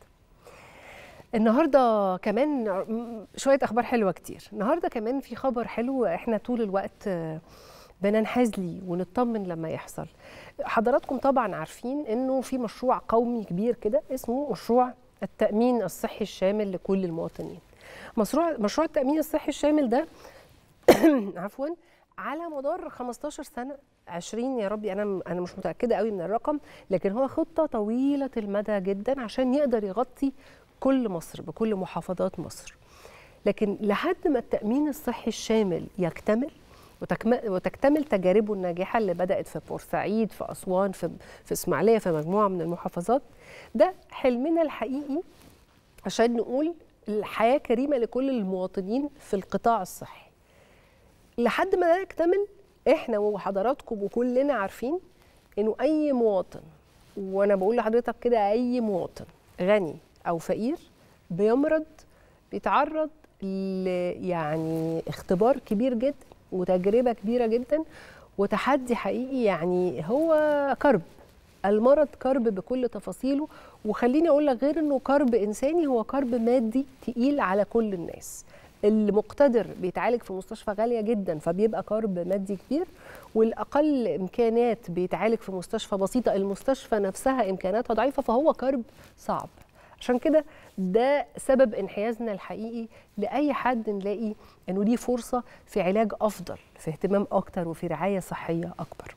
النهارده كمان م- شويه اخبار حلوه كتير النهارده كمان في خبر حلو احنا طول الوقت آه، بننحاز ليه ونطمن لما يحصل حضراتكم طبعا عارفين انه في مشروع قومي كبير كده اسمه مشروع التامين الصحي الشامل لكل المواطنين مشروع مشروع التامين الصحي الشامل ده عفوا على مدار 15 سنه 20 يا ربي انا انا مش متاكده قوي من الرقم لكن هو خطه طويله المدى جدا عشان يقدر يغطي كل مصر بكل محافظات مصر لكن لحد ما التامين الصحي الشامل يكتمل وتكتمل تجاربه الناجحه اللي بدات في بورسعيد في اسوان في في اسماعيليه في مجموعه من المحافظات ده حلمنا الحقيقي عشان نقول الحياه كريمه لكل المواطنين في القطاع الصحي لحد ما ده يكتمل احنا وحضراتكم وكلنا عارفين انه اي مواطن وانا بقول لحضرتك كده اي مواطن غني او فقير بيمرض بيتعرض ل يعني اختبار كبير جدا وتجربه كبيره جدا وتحدي حقيقي يعني هو كرب المرض كرب بكل تفاصيله وخليني اقول لك غير انه كرب انساني هو كرب مادي تقيل على كل الناس المقتدر بيتعالج في مستشفى غاليه جدا فبيبقى كرب مادي كبير والاقل امكانات بيتعالج في مستشفى بسيطه المستشفى نفسها امكاناتها ضعيفه فهو كرب صعب عشان كده ده سبب انحيازنا الحقيقي لاي حد نلاقي انه ليه فرصه في علاج افضل في اهتمام اكتر وفي رعايه صحيه اكبر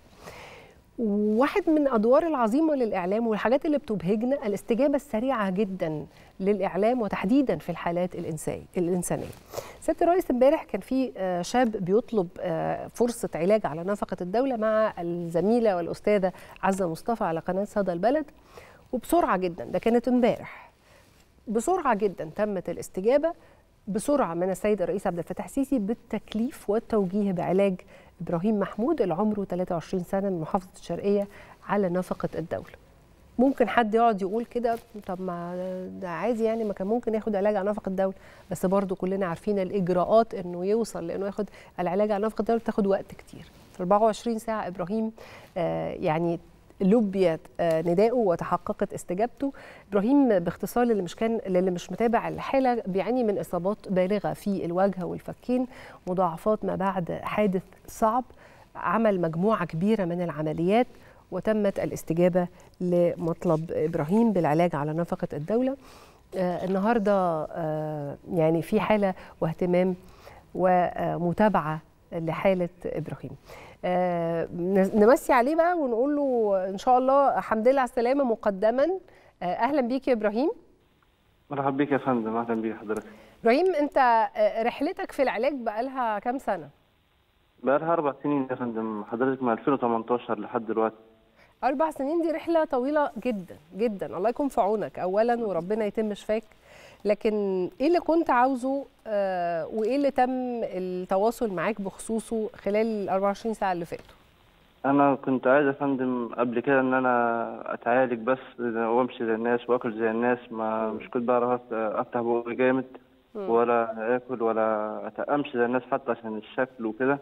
واحد من ادوار العظيمه للاعلام والحاجات اللي بتبهجنا الاستجابه السريعه جدا للاعلام وتحديدا في الحالات الانسانيه الانسانيه سياده الرئيس امبارح كان في شاب بيطلب فرصه علاج على نفقه الدوله مع الزميله والاستاذه عزه مصطفى على قناه صدى البلد وبسرعه جدا ده كانت امبارح بسرعه جدا تمت الاستجابه بسرعه من السيد الرئيس عبد الفتاح السيسي بالتكليف والتوجيه بعلاج ابراهيم محمود اللي عمره 23 سنه من محافظه الشرقيه على نفقه الدوله. ممكن حد يقعد يقول كده طب ما ده عادي يعني ما كان ممكن ياخد علاج على نفقه الدوله بس برضه كلنا عارفين الاجراءات انه يوصل لانه ياخد العلاج على نفقه الدوله بتاخد وقت كتير. في 24 ساعه ابراهيم آه يعني لبيت نداؤه وتحققت استجابته ابراهيم باختصار اللي مش كان اللي مش متابع الحاله بيعاني من اصابات بالغه في الوجه والفكين مضاعفات ما بعد حادث صعب عمل مجموعه كبيره من العمليات وتمت الاستجابه لمطلب ابراهيم بالعلاج على نفقه الدوله آه النهارده آه يعني في حاله واهتمام ومتابعه لحاله ابراهيم آه نمسي عليه بقى ونقول له ان شاء الله الحمد لله على السلامه مقدما آه اهلا بيك يا ابراهيم مرحبا بيك يا فندم اهلا بيك حضرتك ابراهيم انت رحلتك في العلاج بقى لها كام سنه بقى لها اربع سنين يا فندم حضرتك من 2018 لحد دلوقتي اربع سنين دي رحله طويله جدا جدا الله يكون في عونك اولا وربنا يتم شفاك لكن ايه اللي كنت عاوزه آه وايه اللي تم التواصل معاك بخصوصه خلال ال 24 ساعه اللي فاتوا انا كنت عايز يا فندم قبل كده ان انا اتعالج بس وامشي زي الناس واكل زي الناس ما مش كنت بعرف افتح بوقي جامد ولا اكل ولا امشي زي الناس حتى عشان الشكل وكده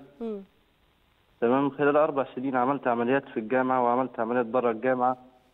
تمام خلال اربع سنين عملت عمليات في الجامعه وعملت عمليات بره الجامعه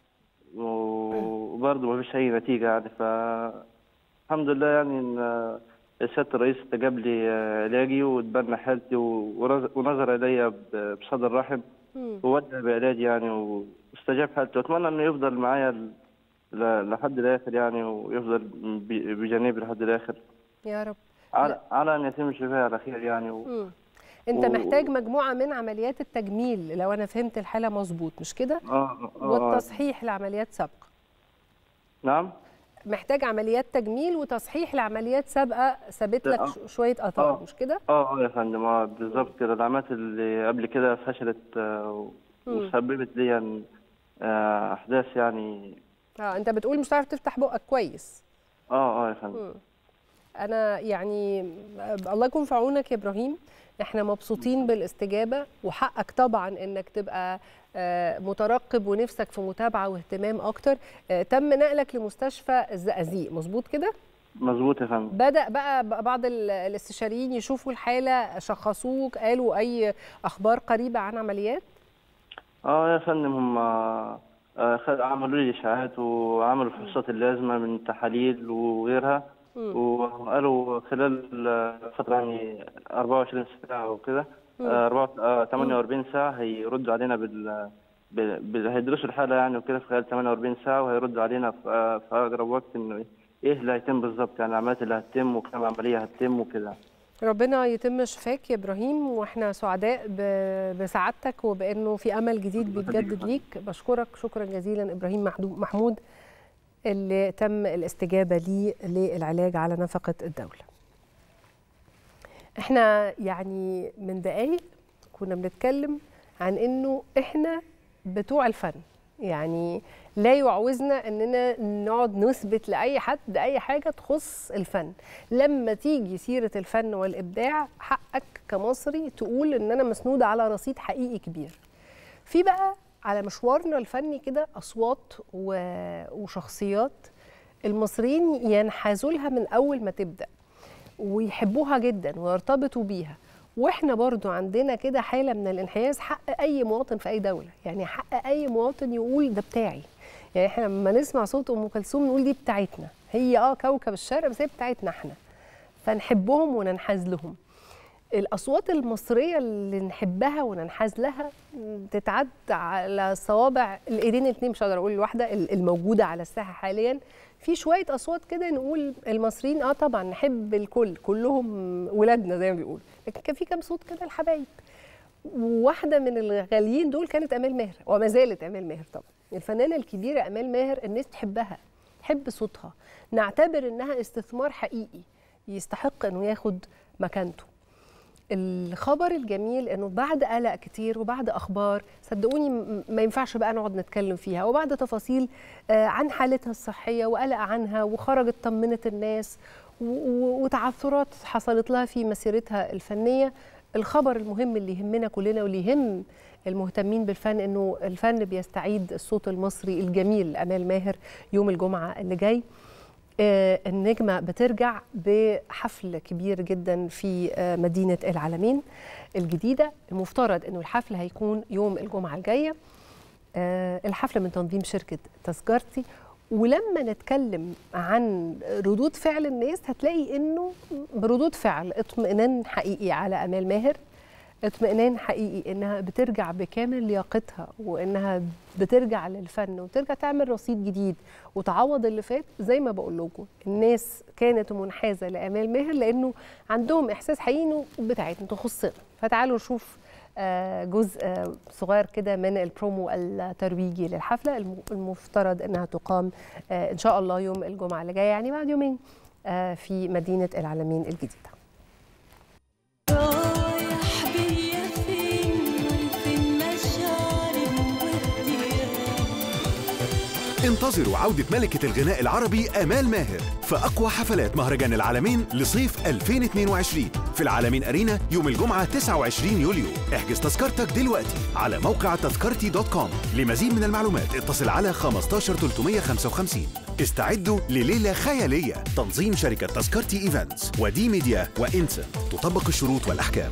وبرضه ما فيش اي نتيجه يعني ف الحمد لله يعني ان سياده الرئيس استجاب لي علاجي وتبنى حالتي ونظر الي بصدر رحب وودع بعلاجي يعني واستجاب حالتي واتمنى انه يفضل معايا لحد الاخر يعني ويفضل بجانبي لحد الاخر يا رب على, على ان يتم الشفاء على خير يعني و... انت و... محتاج مجموعه من عمليات التجميل لو انا فهمت الحاله مظبوط مش كده اه اه والتصحيح لعمليات سابقه نعم محتاج عمليات تجميل وتصحيح لعمليات سابقه سابت لك آه. شويه اثار آه. مش كده؟ اه اه يا فندم اه بالظبط كده العمليات اللي قبل كده فشلت آه وسببت لي آه احداث يعني اه انت بتقول مش هتعرف تفتح بقك كويس اه اه يا فندم انا يعني الله يكون في عونك يا ابراهيم احنا مبسوطين بالاستجابه وحقك طبعا انك تبقى مترقب ونفسك في متابعه واهتمام اكتر تم نقلك لمستشفى الزقازيق مظبوط كده مظبوط يا فندم بدا بقى بعض الاستشاريين يشوفوا الحاله شخصوك قالوا اي اخبار قريبه عن عمليات اه يا فندم هم عملوا لي اشاعات وعملوا الفحوصات اللازمه من تحاليل وغيرها وقالوا خلال فترة يعني 24 ساعة وكده 48 ساعة هيردوا علينا بال بال... هيدرسوا الحالة يعني وكده في خلال 48 ساعة وهيردوا علينا في, في أقرب وقت إنه إيه اللي هيتم بالظبط يعني العمليات اللي هتتم وكم عملية هتتم وكده ربنا يتم شفاك يا ابراهيم واحنا سعداء بسعادتك وبانه في امل جديد بيتجدد ليك بشكرك شكرا جزيلا ابراهيم محمود اللي تم الاستجابة ليه للعلاج على نفقة الدولة احنا يعني من دقايق كنا بنتكلم عن انه احنا بتوع الفن يعني لا يعوزنا اننا نقعد نثبت لاي حد اي حاجه تخص الفن لما تيجي سيره الفن والابداع حقك كمصري تقول ان انا مسنوده على رصيد حقيقي كبير في بقى على مشوارنا الفني كده اصوات و- وشخصيات المصريين ينحازوا لها من اول ما تبدا ويحبوها جدا ويرتبطوا بيها واحنا برضو عندنا كده حاله من الانحياز حق اي مواطن في اي دوله يعني حق اي مواطن يقول ده بتاعي يعني احنا لما نسمع صوت ام كلثوم نقول دي بتاعتنا هي اه كوكب الشرق بس هي بتاعتنا احنا فنحبهم وننحاز لهم الاصوات المصريه اللي نحبها وننحاز لها تتعد على صوابع الايدين الاثنين مش هقدر اقول الواحده الموجوده على الساحه حاليا في شويه اصوات كده نقول المصريين اه طبعا نحب الكل كلهم ولادنا زي ما بيقولوا لكن كان في كام صوت كده الحبايب وواحده من الغاليين دول كانت امال ماهر وما زالت امال ماهر طبعا الفنانه الكبيره امال ماهر الناس تحبها تحب صوتها نعتبر انها استثمار حقيقي يستحق انه ياخد مكانته الخبر الجميل انه بعد قلق كتير وبعد اخبار صدقوني م- ما ينفعش بقى نقعد نتكلم فيها وبعد تفاصيل آه، عن حالتها الصحيه وقلق عنها وخرجت طمنت الناس و- و- وتعثرات حصلت لها في مسيرتها الفنيه الخبر المهم اللي يهمنا كلنا واللي يهم المهتمين بالفن انه الفن بيستعيد الصوت المصري الجميل امال ماهر يوم الجمعه اللي جاي آه، النجمة بترجع بحفل كبير جدا في آه، مدينة العالمين الجديدة المفترض أنه الحفل هيكون يوم الجمعة الجاية آه، الحفل من تنظيم شركة تذكرتي ولما نتكلم عن ردود فعل الناس هتلاقي انه بردود فعل اطمئنان حقيقي على امال ماهر اطمئنان حقيقي انها بترجع بكامل لياقتها وانها بترجع للفن وترجع تعمل رصيد جديد وتعوض اللي فات زي ما بقول لكم الناس كانت منحازه لامال ماهر لانه عندهم احساس حقيقي انه بتاعتنا تخصنا فتعالوا نشوف آه، جزء آه، صغير كده من البرومو الترويجي للحفله الم- المفترض انها تقام آه، ان شاء الله يوم الجمعه اللي جايه يعني بعد يومين آه، في مدينه العالمين الجديده رايح بيا فين وفين مشاعري والديار انتظروا عودة ملكة الغناء العربي آمال ماهر في أقوى حفلات مهرجان العالمين لصيف 2022 في العالمين أرينا يوم الجمعة 29 يوليو احجز تذكرتك دلوقتي على موقع تذكرتي دوت كوم لمزيد من المعلومات اتصل على 15 355 استعدوا لليلة خيالية تنظيم شركة تذكرتي ايفنتس ودي ميديا وإنسنت تطبق الشروط والأحكام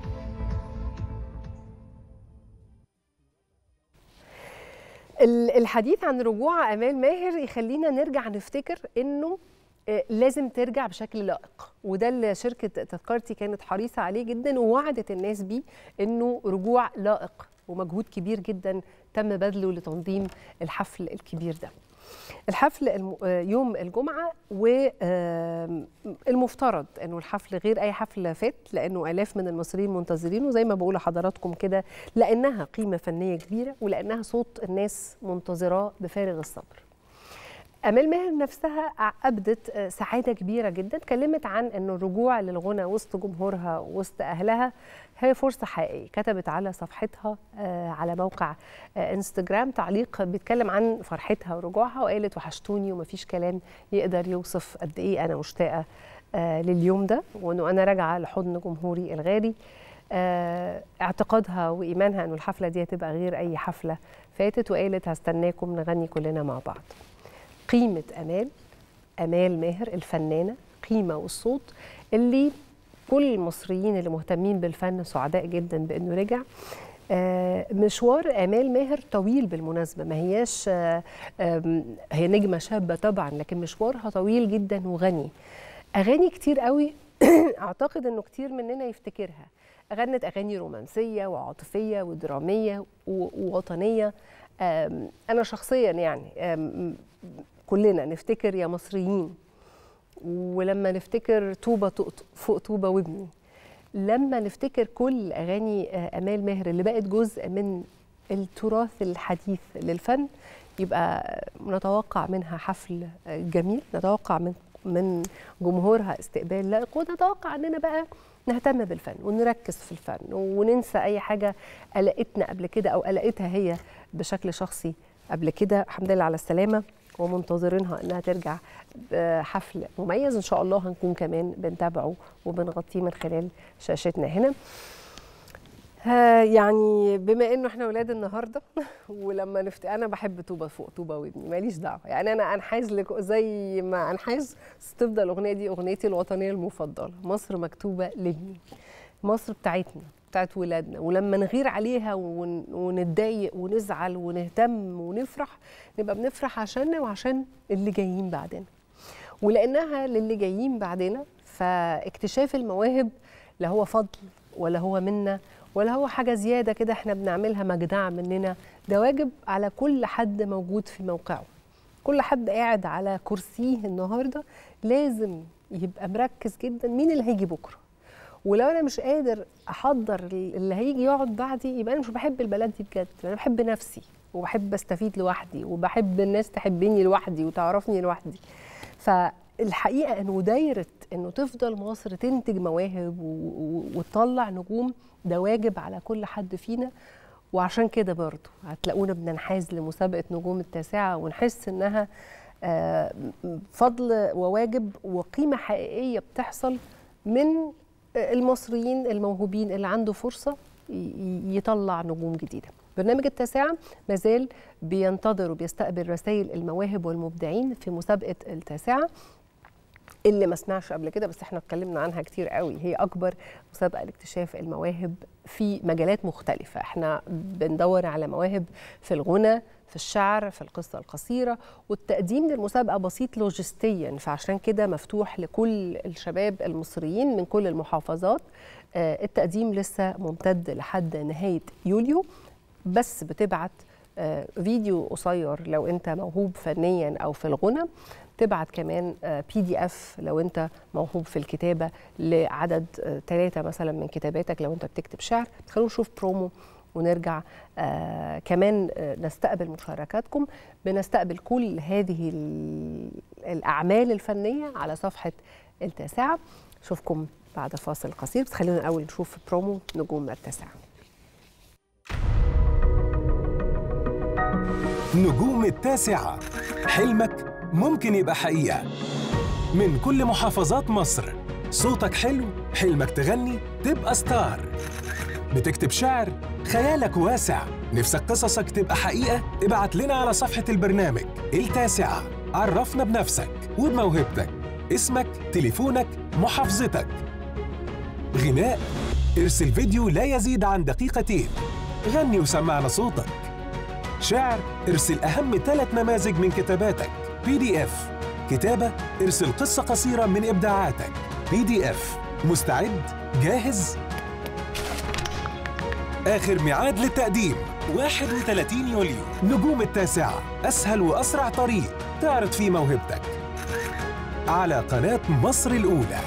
ال- الحديث عن رجوع امال ماهر يخلينا نرجع نفتكر انه آه، لازم ترجع بشكل لائق وده اللي شركه تذكرتي كانت حريصه عليه جدا ووعدت الناس بيه انه رجوع لائق ومجهود كبير جدا تم بذله لتنظيم الحفل الكبير ده الحفل الم- آه، يوم الجمعة والمفترض أنه الحفل غير أي حفل فات لأنه آلاف من المصريين منتظرين وزي ما بقول لحضراتكم كده لأنها قيمة فنية كبيرة ولأنها صوت الناس منتظراه بفارغ الصبر امال ماهر نفسها ابدت آه، سعاده كبيره جدا اتكلمت عن انه الرجوع للغنى وسط جمهورها وسط اهلها هي فرصه حقيقيه كتبت على صفحتها آه، على موقع آه، انستجرام تعليق بيتكلم عن فرحتها ورجوعها وقالت وحشتوني ومفيش كلام يقدر يوصف قد ايه انا مشتاقه آه، لليوم ده وانه انا راجعه لحضن جمهوري الغالي آه، اعتقادها وايمانها انه الحفله دي هتبقى غير اي حفله فاتت وقالت هستناكم نغني كلنا مع بعض قيمة أمال أمال ماهر الفنانة قيمة والصوت اللي كل المصريين اللي مهتمين بالفن سعداء جدا بأنه رجع آه، مشوار آمال ماهر طويل بالمناسبة ما هياش آه، آم، هي نجمة شابة طبعا لكن مشوارها طويل جدا وغني أغاني كتير قوي أعتقد أنه كتير مننا يفتكرها غنت أغاني رومانسية وعاطفية ودرامية و- ووطنية آم، أنا شخصيا يعني آم، كلنا نفتكر يا مصريين ولما نفتكر طوبة تق- فوق طوبة وابني لما نفتكر كل أغاني آه، أمال ماهر اللي بقت جزء من التراث الحديث للفن يبقى نتوقع منها حفل آه، جميل نتوقع من من جمهورها استقبال لائق ونتوقع اننا بقى نهتم بالفن ونركز في الفن وننسى اي حاجه قلقتنا قبل كده او قلقتها هي بشكل شخصي قبل كده الحمد لله على السلامه ومنتظرينها انها ترجع بحفل مميز ان شاء الله هنكون كمان بنتابعه وبنغطيه من خلال شاشتنا هنا ها يعني بما انه احنا ولاد النهارده ولما نفت انا بحب طوبه فوق طوبه ودني ماليش دعوه يعني انا انحاز لك زي ما انحاز بس تفضل الاغنيه دي اغنيتي الوطنيه المفضله مصر مكتوبه لابني مصر بتاعتنا بتاعت ولادنا ولما نغير عليها ون- ونتضايق ونزعل ونهتم ونفرح نبقى بنفرح عشاننا وعشان اللي جايين بعدنا ولانها للي جايين بعدنا فاكتشاف المواهب لا هو فضل ولا هو منا ولا هو حاجه زياده كده احنا بنعملها مجدعه مننا ده واجب على كل حد موجود في موقعه كل حد قاعد على كرسيه النهارده لازم يبقى مركز جدا مين اللي هيجي بكره ولو انا مش قادر احضر اللي هيجي يقعد بعدي يبقى انا مش بحب البلد دي بجد انا بحب نفسي وبحب استفيد لوحدي وبحب الناس تحبني لوحدي وتعرفني لوحدي فالحقيقه انه دايره انه تفضل مصر تنتج مواهب و- و- وتطلع نجوم ده واجب على كل حد فينا وعشان كده برضه هتلاقونا بننحاز لمسابقه نجوم التاسعه ونحس انها آه، فضل وواجب وقيمه حقيقيه بتحصل من المصريين الموهوبين اللي عنده فرصه ي- ي- يطلع نجوم جديده. برنامج التاسعه مازال بينتظر وبيستقبل رسائل المواهب والمبدعين في مسابقه التاسعه اللي ما سمعش قبل كده بس احنا اتكلمنا عنها كتير قوي هي اكبر مسابقه لاكتشاف المواهب في مجالات مختلفه احنا بندور على مواهب في الغنى في الشعر في القصة القصيرة والتقديم للمسابقة بسيط لوجستيا فعشان كده مفتوح لكل الشباب المصريين من كل المحافظات آه، التقديم لسه ممتد لحد نهاية يوليو بس بتبعت آه، فيديو قصير لو انت موهوب فنيا او في الغنى تبعت كمان بي دي اف لو انت موهوب في الكتابه لعدد ثلاثه مثلا من كتاباتك لو انت بتكتب شعر خلونا نشوف برومو ونرجع آه كمان آه نستقبل مشاركاتكم بنستقبل كل هذه ال- الاعمال الفنيه على صفحه التاسعه اشوفكم بعد فاصل قصير بس خلينا الاول نشوف برومو نجوم التاسعه نجوم التاسعة حلمك ممكن يبقى حقيقة من كل محافظات مصر صوتك حلو حلمك تغني تبقى ستار بتكتب شعر خيالك واسع نفسك قصصك تبقى حقيقة ابعت لنا على صفحة البرنامج التاسعة عرفنا بنفسك وبموهبتك اسمك تليفونك محافظتك غناء ارسل فيديو لا يزيد عن دقيقتين غني وسمعنا صوتك شعر ارسل أهم ثلاث نماذج من كتاباتك بي دي اف كتابة ارسل قصة قصيرة من إبداعاتك بي دي اف مستعد؟ جاهز؟ آخر ميعاد للتقديم 31 يوليو نجوم التاسعة أسهل وأسرع طريق تعرض فيه موهبتك على قناة مصر الأولى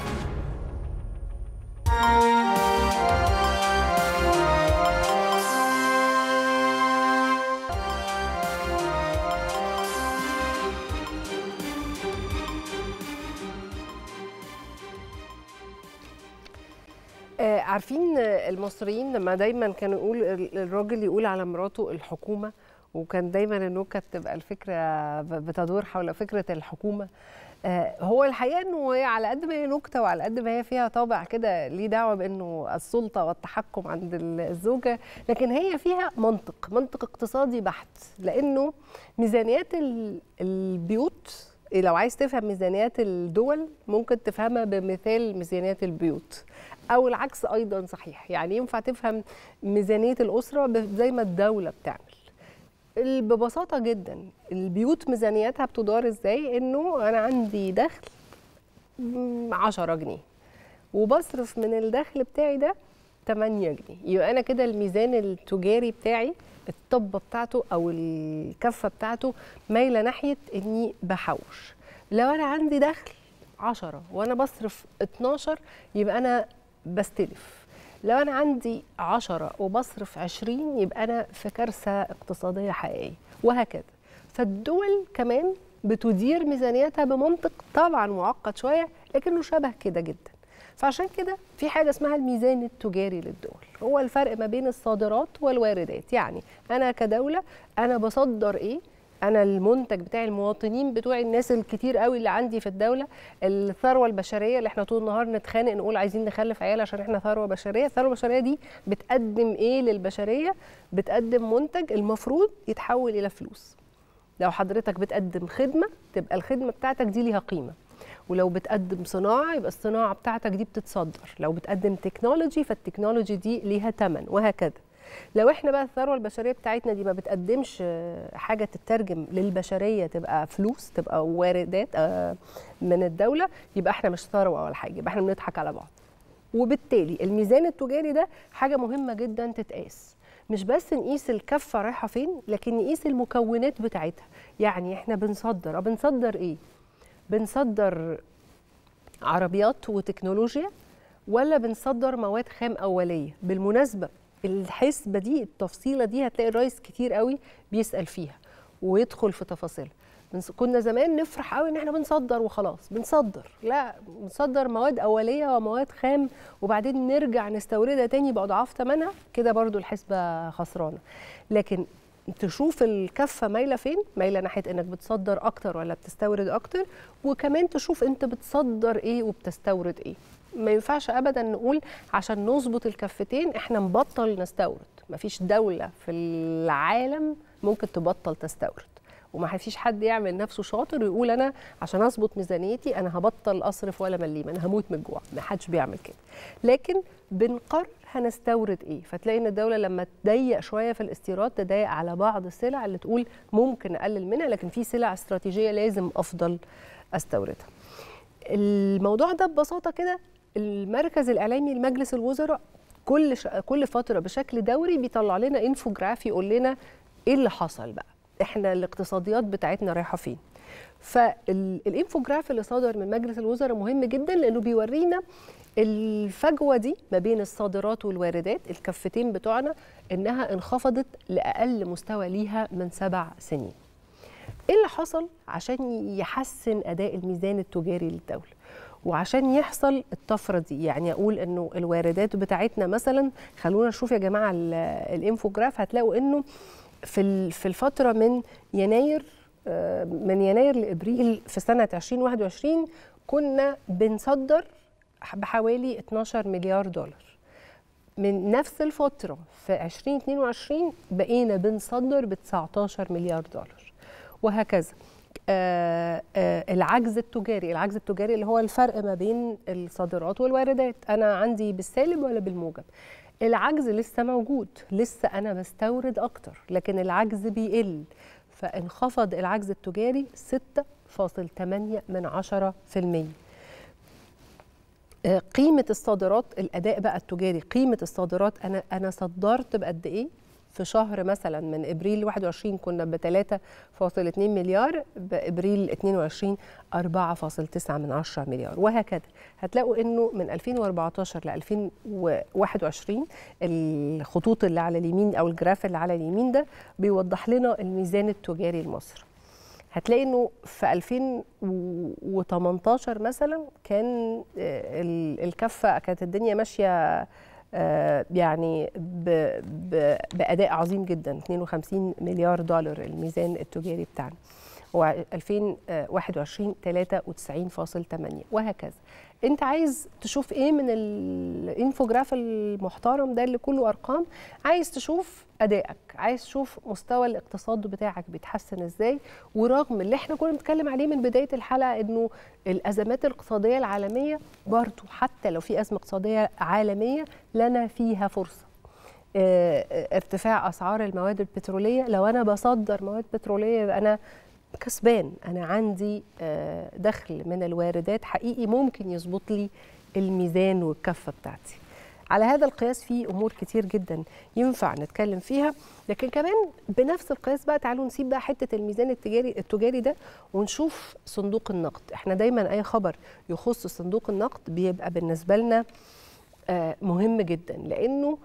آه، عارفين آه، المصريين لما دايما كانوا يقول ال- الراجل يقول على مراته الحكومه وكان دايما النكت تبقى الفكره ب- بتدور حول فكره الحكومه آه، هو الحقيقه انه هي على قد ما هي نكته وعلى قد ما هي فيها طابع كده ليه دعوه بانه السلطه والتحكم عند ال- الزوجه لكن هي فيها منطق منطق اقتصادي بحت لانه ميزانيات ال- البيوت لو عايز تفهم ميزانيات الدول ممكن تفهمها بمثال ميزانيات البيوت او العكس ايضا صحيح يعني ينفع تفهم ميزانيه الاسره ب- زي ما الدوله بتعمل ال- ببساطه جدا البيوت ميزانياتها بتدار ازاي انه انا عندي دخل م- 10 جنيه وبصرف من الدخل بتاعي ده 8 جنيه يبقى انا كده الميزان التجاري بتاعي الطبه بتاعته او الكفه بتاعته مايله ناحيه اني بحوش لو انا عندي دخل 10 وانا بصرف 12 يبقى انا بستلف لو انا عندي 10 وبصرف 20 يبقى انا في كارثه اقتصاديه حقيقيه وهكذا فالدول كمان بتدير ميزانيتها بمنطق طبعا معقد شويه لكنه شبه كده جدا فعشان كده في حاجه اسمها الميزان التجاري للدول هو الفرق ما بين الصادرات والواردات يعني انا كدوله انا بصدر ايه انا المنتج بتاع المواطنين بتوعي الناس الكتير قوي اللي عندي في الدوله الثروه البشريه اللي احنا طول النهار نتخانق نقول عايزين نخلف عيال عشان احنا ثروه بشريه الثروه البشريه دي بتقدم ايه للبشريه بتقدم منتج المفروض يتحول الى فلوس لو حضرتك بتقدم خدمه تبقى الخدمه بتاعتك دي ليها قيمه ولو بتقدم صناعه يبقى الصناعه بتاعتك دي بتتصدر لو بتقدم تكنولوجي فالتكنولوجي دي ليها ثمن وهكذا لو احنا بقى الثروه البشريه بتاعتنا دي ما بتقدمش آه، حاجه تترجم للبشريه تبقى فلوس تبقى واردات آه، من الدوله يبقى احنا مش ثروه ولا حاجه يبقى احنا بنضحك على بعض وبالتالي الميزان التجاري ده حاجه مهمه جدا تتقاس مش بس نقيس الكفه رايحه فين لكن نقيس المكونات بتاعتها يعني احنا بنصدر أه بنصدر ايه بنصدر عربيات وتكنولوجيا ولا بنصدر مواد خام اوليه بالمناسبه الحسبه دي التفصيله دي هتلاقي الرئيس كتير قوي بيسال فيها ويدخل في تفاصيلها بنص- كنا زمان نفرح قوي ان احنا بنصدر وخلاص بنصدر لا بنصدر مواد اوليه ومواد خام وبعدين نرجع نستوردها تاني باضعاف ثمنها كده برضو الحسبه خسرانه لكن تشوف الكفه مايله فين مايله ناحيه انك بتصدر اكتر ولا بتستورد اكتر وكمان تشوف انت بتصدر ايه وبتستورد ايه ما ينفعش ابدا نقول عشان نظبط الكفتين احنا نبطل نستورد مفيش دوله في العالم ممكن تبطل تستورد وما فيش حد يعمل نفسه شاطر ويقول انا عشان اظبط ميزانيتي انا هبطل اصرف ولا مليم انا هموت من الجوع ما حدش بيعمل كده لكن بنقرر هنستورد ايه فتلاقي ان الدوله لما تضيق شويه في الاستيراد تضايق على بعض السلع اللي تقول ممكن اقلل منها لكن في سلع استراتيجيه لازم افضل استوردها الموضوع ده ببساطه كده المركز الاعلامي لمجلس الوزراء كل ش... كل فتره بشكل دوري بيطلع لنا انفوجراف يقول لنا ايه اللي حصل بقى احنا الاقتصاديات بتاعتنا رايحه فين فالانفوجراف اللي صدر من مجلس الوزراء مهم جدا لانه بيورينا الفجوه دي ما بين الصادرات والواردات الكفتين بتوعنا انها انخفضت لاقل مستوى ليها من سبع سنين ايه اللي حصل عشان يحسن اداء الميزان التجاري للدوله وعشان يحصل الطفره دي يعني اقول انه الواردات بتاعتنا مثلا خلونا نشوف يا جماعه ال- الانفوجراف هتلاقوا انه في ال- في الفتره من يناير آه، من يناير لابريل في سنه 2021 كنا بنصدر بحوالي 12 مليار دولار من نفس الفتره في 2022 بقينا بنصدر ب 19 مليار دولار وهكذا آه آه العجز التجاري العجز التجاري اللي هو الفرق ما بين الصادرات والواردات انا عندي بالسالب ولا بالموجب العجز لسه موجود لسه انا بستورد اكتر لكن العجز بيقل فانخفض العجز التجاري 6.8 من 10% آه، قيمة الصادرات الأداء بقى التجاري قيمة الصادرات أنا أنا صدرت بقد إيه؟ في شهر مثلا من ابريل 21 كنا ب 3.2 مليار بابريل 22 4.9 من 10 مليار وهكذا هتلاقوا انه من 2014 ل 2021 الخطوط اللي على اليمين او الجراف اللي على اليمين ده بيوضح لنا الميزان التجاري لمصر هتلاقي انه في 2018 مثلا كان آه، ال- الكفه كانت الدنيا ماشيه آه، يعني ب- ب- باداء عظيم جدا 52 مليار دولار الميزان التجاري بتاعنا و2021 93.8 وهكذا انت عايز تشوف ايه من الانفوجراف المحترم ده اللي كله ارقام عايز تشوف ادائك عايز تشوف مستوى الاقتصاد بتاعك بيتحسن ازاي ورغم اللي احنا كنا بنتكلم عليه من بدايه الحلقه انه الازمات الاقتصاديه العالميه برضو حتى لو في ازمه اقتصاديه عالميه لنا فيها فرصه اه، اه، ارتفاع اسعار المواد البتروليه لو انا بصدر مواد بتروليه يبقى انا كسبان انا عندي آه، دخل من الواردات حقيقي ممكن يظبط لي الميزان والكفه بتاعتي على هذا القياس في امور كتير جدا ينفع نتكلم فيها لكن كمان بنفس القياس بقى تعالوا نسيب بقى حته الميزان التجاري التجاري ده ونشوف صندوق النقد احنا دايما اي خبر يخص صندوق النقد بيبقى بالنسبه لنا آه، مهم جدا لانه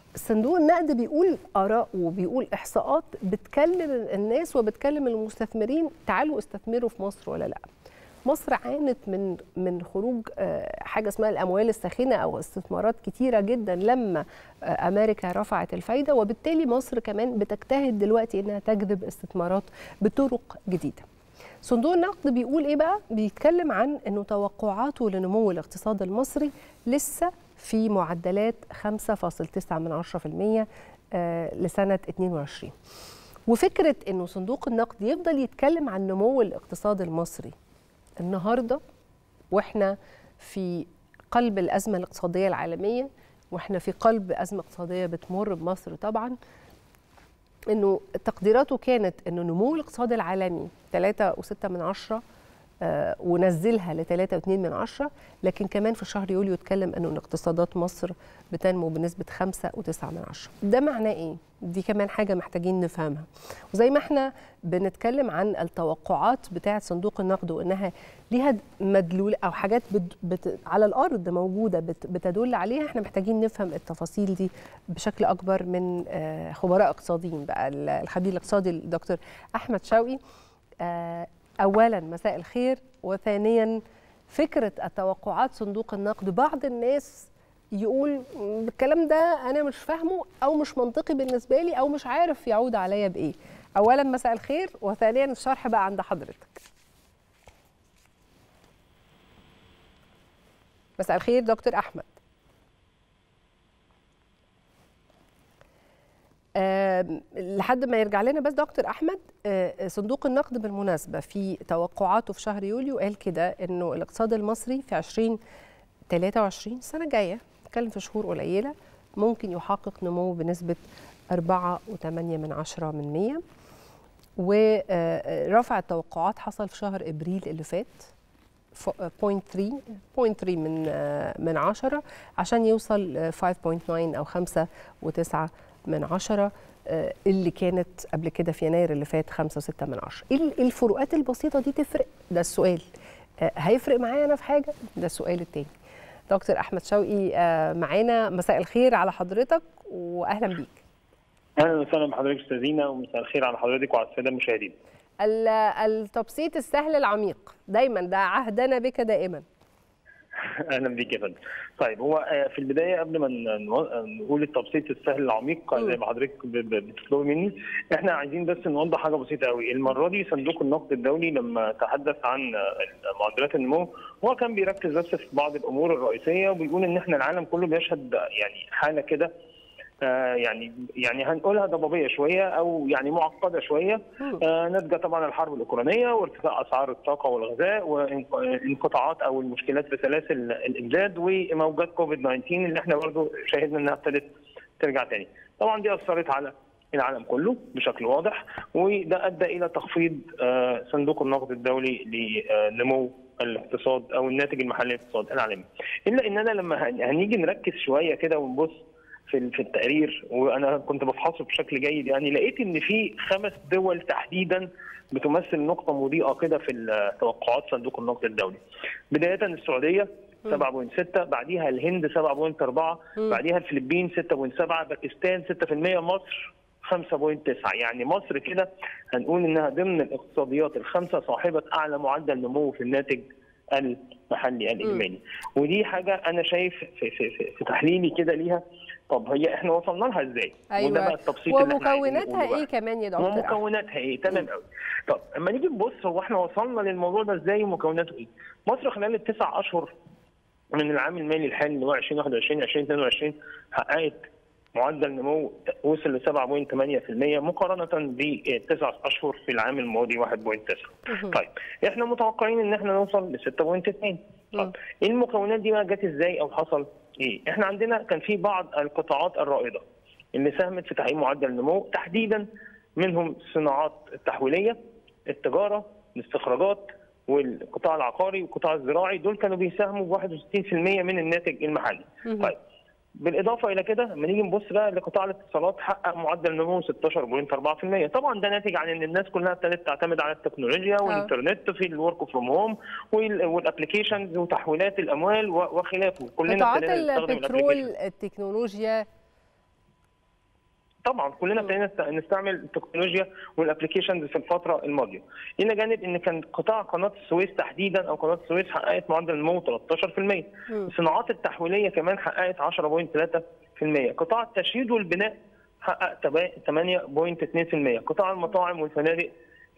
صندوق النقد بيقول اراء وبيقول احصاءات بتكلم الناس وبتكلم المستثمرين تعالوا استثمروا في مصر ولا لا مصر عانت من من خروج آه، حاجه اسمها الاموال الساخنه او استثمارات كتيره جدا لما آه، امريكا رفعت الفايده وبالتالي مصر كمان بتجتهد دلوقتي انها تجذب استثمارات بطرق جديده صندوق النقد بيقول ايه بقى بيتكلم عن انه توقعاته لنمو الاقتصاد المصري لسه في معدلات 5.9 من 10% آه، لسنه 22 وفكره انه صندوق النقد يفضل يتكلم عن نمو الاقتصاد المصري النهارده واحنا في قلب الازمه الاقتصاديه العالميه واحنا في قلب ازمه اقتصاديه بتمر بمصر طبعا انه تقديراته كانت انه نمو الاقتصاد العالمي 3.6 من عشرة آه، ونزلها ل 3.2 من عشرة لكن كمان في شهر يوليو اتكلم انه إن اقتصادات مصر بتنمو بنسبه 5.9 من عشرة ده معناه ايه دي كمان حاجه محتاجين نفهمها وزي ما احنا بنتكلم عن التوقعات بتاعه صندوق النقد وانها ليها مدلول او حاجات بت بت على الارض موجوده بت بتدل عليها احنا محتاجين نفهم التفاصيل دي بشكل اكبر من آه، خبراء اقتصاديين بقى ال- الخبير الاقتصادي الدكتور احمد شوقي آه، اولا مساء الخير وثانيا فكره التوقعات صندوق النقد بعض الناس يقول "م، الكلام ده انا مش فاهمه او مش منطقي بالنسبه لي او مش عارف يعود عليا بايه اولا مساء الخير وثانيا الشرح بقى عند حضرتك مساء الخير دكتور احمد آم، لحد ما يرجع لنا بس دكتور احمد آه، صندوق النقد بالمناسبه في توقعاته في شهر يوليو قال كده انه الاقتصاد المصري في 2023 السنه الجايه نتكلم في شهور قليله ممكن يحقق نمو بنسبه 4.8 من عشرة من مية ورفع التوقعات حصل في شهر ابريل اللي فات ف- 0.3 0.3 من آه، من عشرة عشان يوصل آه، 5.9 او 5 و9 من عشرة آه، اللي كانت قبل كده في يناير اللي فات 5 و6 من عشرة ايه ال- الفروقات البسيطة دي تفرق ده السؤال آه، هيفرق معايا انا في حاجة ده السؤال التاني دكتور احمد شوقي آه، معانا مساء الخير على حضرتك واهلا بيك اهلا وسهلا بحضرتك استاذينا ومساء الخير على حضرتك وعلى الساده المشاهدين. ال- التبسيط السهل العميق دايما ده عهدنا بك دائما اهلا بيك يا فندم. طيب هو آه، في البدايه قبل ما ن- نو- نقول التبسيط السهل العميق زي ما حضرتك ب- ب- بتطلبي مني احنا عايزين بس نوضح حاجه بسيطه قوي المره دي صندوق النقد الدولي لما تحدث عن آه، معدلات النمو هو كان بيركز بس في بعض الامور الرئيسيه وبيقول ان احنا العالم كله بيشهد يعني حاله كده آه، يعني يعني هنقولها ضبابيه شويه او يعني معقده شويه آه، نتيجه طبعا الحرب الاوكرانيه وارتفاع اسعار الطاقه والغذاء وانقطاعات او المشكلات في سلاسل الامداد وموجات كوفيد 19 اللي احنا برضو شاهدنا انها ابتدت ترجع تاني. طبعا دي اثرت على العالم كله بشكل واضح وده ادى الى تخفيض آه، صندوق النقد الدولي لنمو الاقتصاد او الناتج المحلي للاقتصاد العالمي. الا اننا لما هن- هنيجي نركز شويه كده ونبص في في التقرير وانا كنت بفحصه بشكل جيد يعني لقيت ان في خمس دول تحديدا بتمثل نقطه مضيئه كده في توقعات صندوق النقد الدولي. بدايه السعوديه 7.6 بعديها الهند 7.4 بعديها الفلبين 6.7 باكستان 6% مصر 5.9 يعني مصر كده هنقول انها ضمن الاقتصاديات الخمسه صاحبه اعلى معدل نمو في الناتج المحلي الاجمالي ودي حاجه انا شايف في, في, في, في تحليلي كده ليها طب هي احنا وصلنا لها ازاي؟ وده بقى ايوه التبسيط اللي احنا عايزين ومكوناتها نقوله بقى. ايه كمان يا دكتور أحمد؟ ومكوناتها ايه تمام قوي طب اما نيجي نبص هو احنا وصلنا للموضوع ده ازاي ومكوناته ايه مصر خلال التسع اشهر من العام المالي الحالي اللي هو 2021 2022 حققت معدل نمو وصل ل 7.8% مقارنه بتسع اشهر في العام الماضي 1.9 طيب احنا متوقعين ان احنا نوصل ل 6.2 طب ايه المكونات دي بقى جت ازاي او حصل ايه احنا عندنا كان في بعض القطاعات الرائده اللي ساهمت في تحقيق معدل النمو تحديدا منهم الصناعات التحويليه التجاره الاستخراجات والقطاع العقاري والقطاع الزراعي دول كانوا بيساهموا ب 61% من الناتج المحلي طيب بالاضافه الى كده لما نيجي نبص بقى لقطاع الاتصالات حقق معدل نمو 16.4% طبعا ده ناتج عن ان الناس كلها ابتدت تعتمد على التكنولوجيا والانترنت في الورك فروم هوم والابلكيشنز وتحويلات الاموال و- وخلافه كلنا قطاعات ابتدينا نستخدم البترول الابلكيشن التكنولوجيا طبعا كلنا ابتدينا نست- نستعمل التكنولوجيا والابلكيشنز في الفتره الماضيه الى جانب ان كان قطاع قناه السويس تحديدا او قناه السويس حققت معدل نمو 13% الصناعات التحويليه كمان حققت 10.3% قطاع التشييد والبناء حقق تبا- 8.2% قطاع المطاعم والفنادق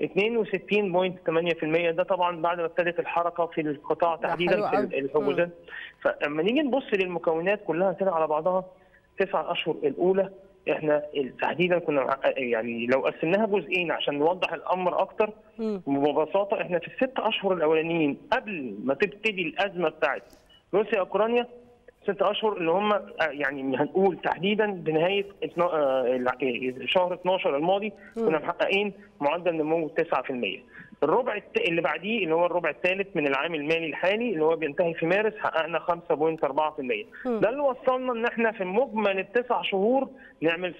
62.8% ده طبعا بعد ما ابتدت الحركه في القطاع تحديدا حلو في أوي. الحجوزات فلما نيجي نبص للمكونات كلها كده على بعضها تسع اشهر الاولى احنا تحديدا كنا مع- يعني لو قسمناها جزئين عشان نوضح الامر اكتر ببساطه احنا في الست اشهر الاولانيين قبل ما تبتدي الازمه بتاعت روسيا اوكرانيا ست اشهر اللي هم آه، يعني هنقول تحديدا بنهايه اتنا- آه، الع- شهر 12 الماضي كنا محققين معدل نمو 9% الربع الت- اللي بعديه اللي هو الربع الثالث من العام المالي الحالي اللي هو بينتهي في مارس حققنا 5.4% ده اللي وصلنا ان احنا في مجمل التسع شهور نعمل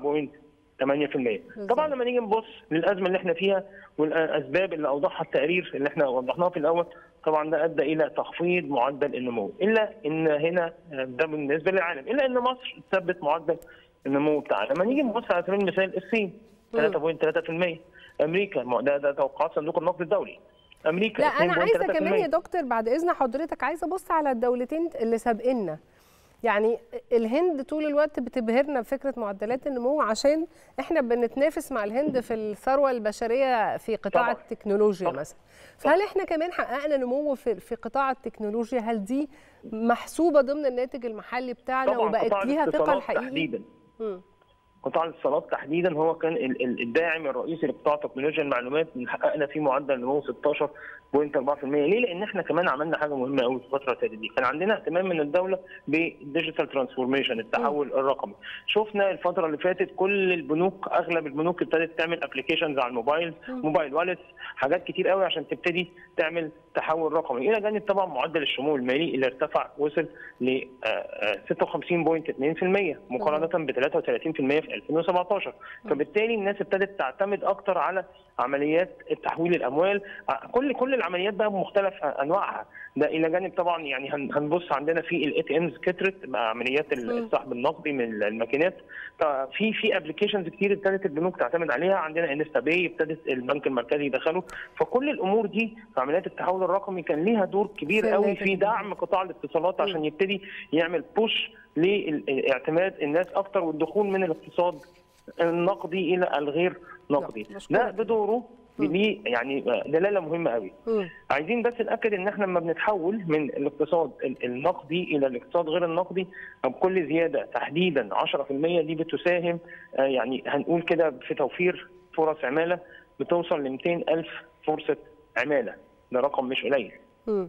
7.8% طبعا لما نيجي نبص للازمه اللي احنا فيها والاسباب اللي اوضحها التقرير اللي احنا وضحناه في الاول طبعا ده ادى الى تخفيض معدل النمو الا ان هنا ده بالنسبه للعالم الا ان مصر تثبت معدل النمو بتاعها لما نيجي نبص على سبيل المثال الصين 3.3% امريكا ما ده ده توقعات صندوق النقد الدولي امريكا لا انا عايزه 2.3%. كمان يا دكتور بعد اذن حضرتك عايزه ابص على الدولتين اللي سابقنا يعني الهند طول الوقت بتبهرنا بفكره معدلات النمو عشان احنا بنتنافس مع الهند في الثروه البشريه في قطاع طبعاً. التكنولوجيا مثلا فهل احنا كمان حققنا نمو في في قطاع التكنولوجيا هل دي محسوبه ضمن الناتج المحلي بتاعنا طبعا وبقت قطاع ليها ثقل الاتصالات حقيقي تحديدا مم. قطاع الاتصالات تحديدا هو كان ال- ال- الداعم الرئيسي لقطاع تكنولوجيا المعلومات اللي حققنا فيه معدل نمو 16.4% ليه؟ لان احنا كمان عملنا حاجه مهمه قوي في الفتره اللي فاتت دي، كان عندنا اهتمام من الدوله بالديجيتال ترانسفورميشن التحول الرقمي. شفنا الفتره اللي فاتت كل البنوك اغلب البنوك ابتدت تعمل ابلكيشنز على الموبايل، موبايل والتس، حاجات كتير قوي عشان تبتدي تعمل تحول رقمي، الى جانب طبعا معدل الشمول المالي اللي ارتفع وصل ل آه، آه، 56.2% مقارنه ب 33% في 2017 فبالتالي الناس ابتدت تعتمد اكتر على عمليات تحويل الاموال ع- كل كل العمليات بقى بمختلف انواعها ده الى جانب طبعا يعني هن- هنبص عندنا في الاي تي امز كترت مع عمليات ال- السحب النقدي من الماكينات ط- في في ابلكيشنز كتير ابتدت البنوك تعتمد عليها عندنا انستا باي ابتدت البنك المركزي يدخله فكل الامور دي في عمليات التحول الرقمي كان ليها دور كبير في قوي الناتج في دعم قطاع الاتصالات عشان يبتدي يعمل بوش لاعتماد الناس اكتر والدخول من الاقتصاد النقدي الى الغير نقدي ده بدوره ليه يعني دلاله مهمه قوي عايزين بس ناكد ان احنا لما بنتحول من الاقتصاد ال- النقدي الى الاقتصاد غير النقدي بكل زياده تحديدا 10% دي بتساهم آه، يعني هنقول كده في توفير فرص عماله بتوصل ل 200 الف فرصه عماله ده رقم مش قليل مم.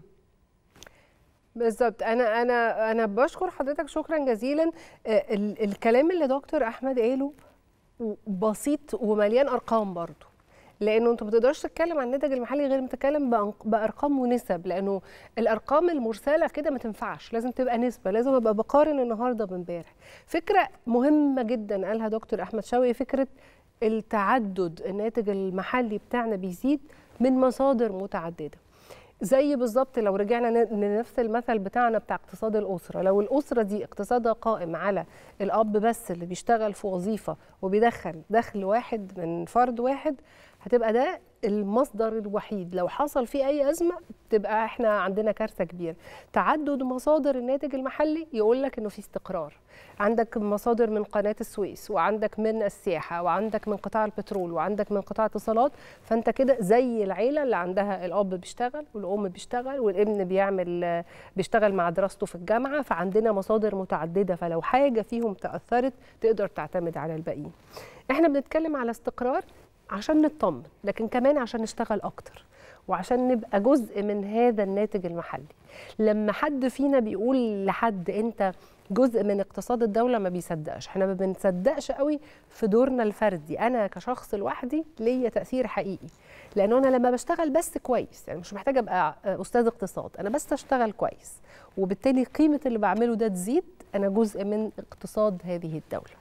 بالظبط انا انا انا بشكر حضرتك شكرا جزيلا آه، ال- الكلام اللي دكتور احمد قاله بسيط ومليان ارقام برضه لانه انت ما بتقدرش تتكلم عن الناتج المحلي غير ما تتكلم بأن- بارقام ونسب لانه الارقام المرسله كده ما تنفعش لازم تبقى نسبه لازم ابقى بقارن النهارده بامبارح فكره مهمه جدا قالها دكتور احمد شوقي فكره التعدد الناتج المحلي بتاعنا بيزيد من مصادر متعدده زي بالظبط لو رجعنا ن- لنفس المثل بتاعنا بتاع اقتصاد الأسرة لو الأسرة دي اقتصادها قائم على الأب بس اللي بيشتغل في وظيفة وبيدخل دخل واحد من فرد واحد هتبقى ده المصدر الوحيد لو حصل فيه أي أزمة تبقى احنا عندنا كارثة كبيرة تعدد مصادر الناتج المحلي يقول لك إنه في استقرار عندك مصادر من قناة السويس وعندك من السياحة وعندك من قطاع البترول وعندك من قطاع اتصالات فأنت كده زي العيلة اللي عندها الأب بيشتغل والأم بيشتغل والابن بيعمل بيشتغل مع دراسته في الجامعة فعندنا مصادر متعددة فلو حاجة فيهم تأثرت تقدر تعتمد على الباقيين احنا بنتكلم على استقرار عشان نطمن لكن كمان عشان نشتغل أكتر وعشان نبقى جزء من هذا الناتج المحلي لما حد فينا بيقول لحد انت جزء من اقتصاد الدولة ما بيصدقش احنا ما بنصدقش قوي في دورنا الفردي انا كشخص لوحدي ليا تأثير حقيقي لانه انا لما بشتغل بس كويس يعني مش محتاجة ابقى استاذ اقتصاد انا بس اشتغل كويس وبالتالي قيمة اللي بعمله ده تزيد انا جزء من اقتصاد هذه الدولة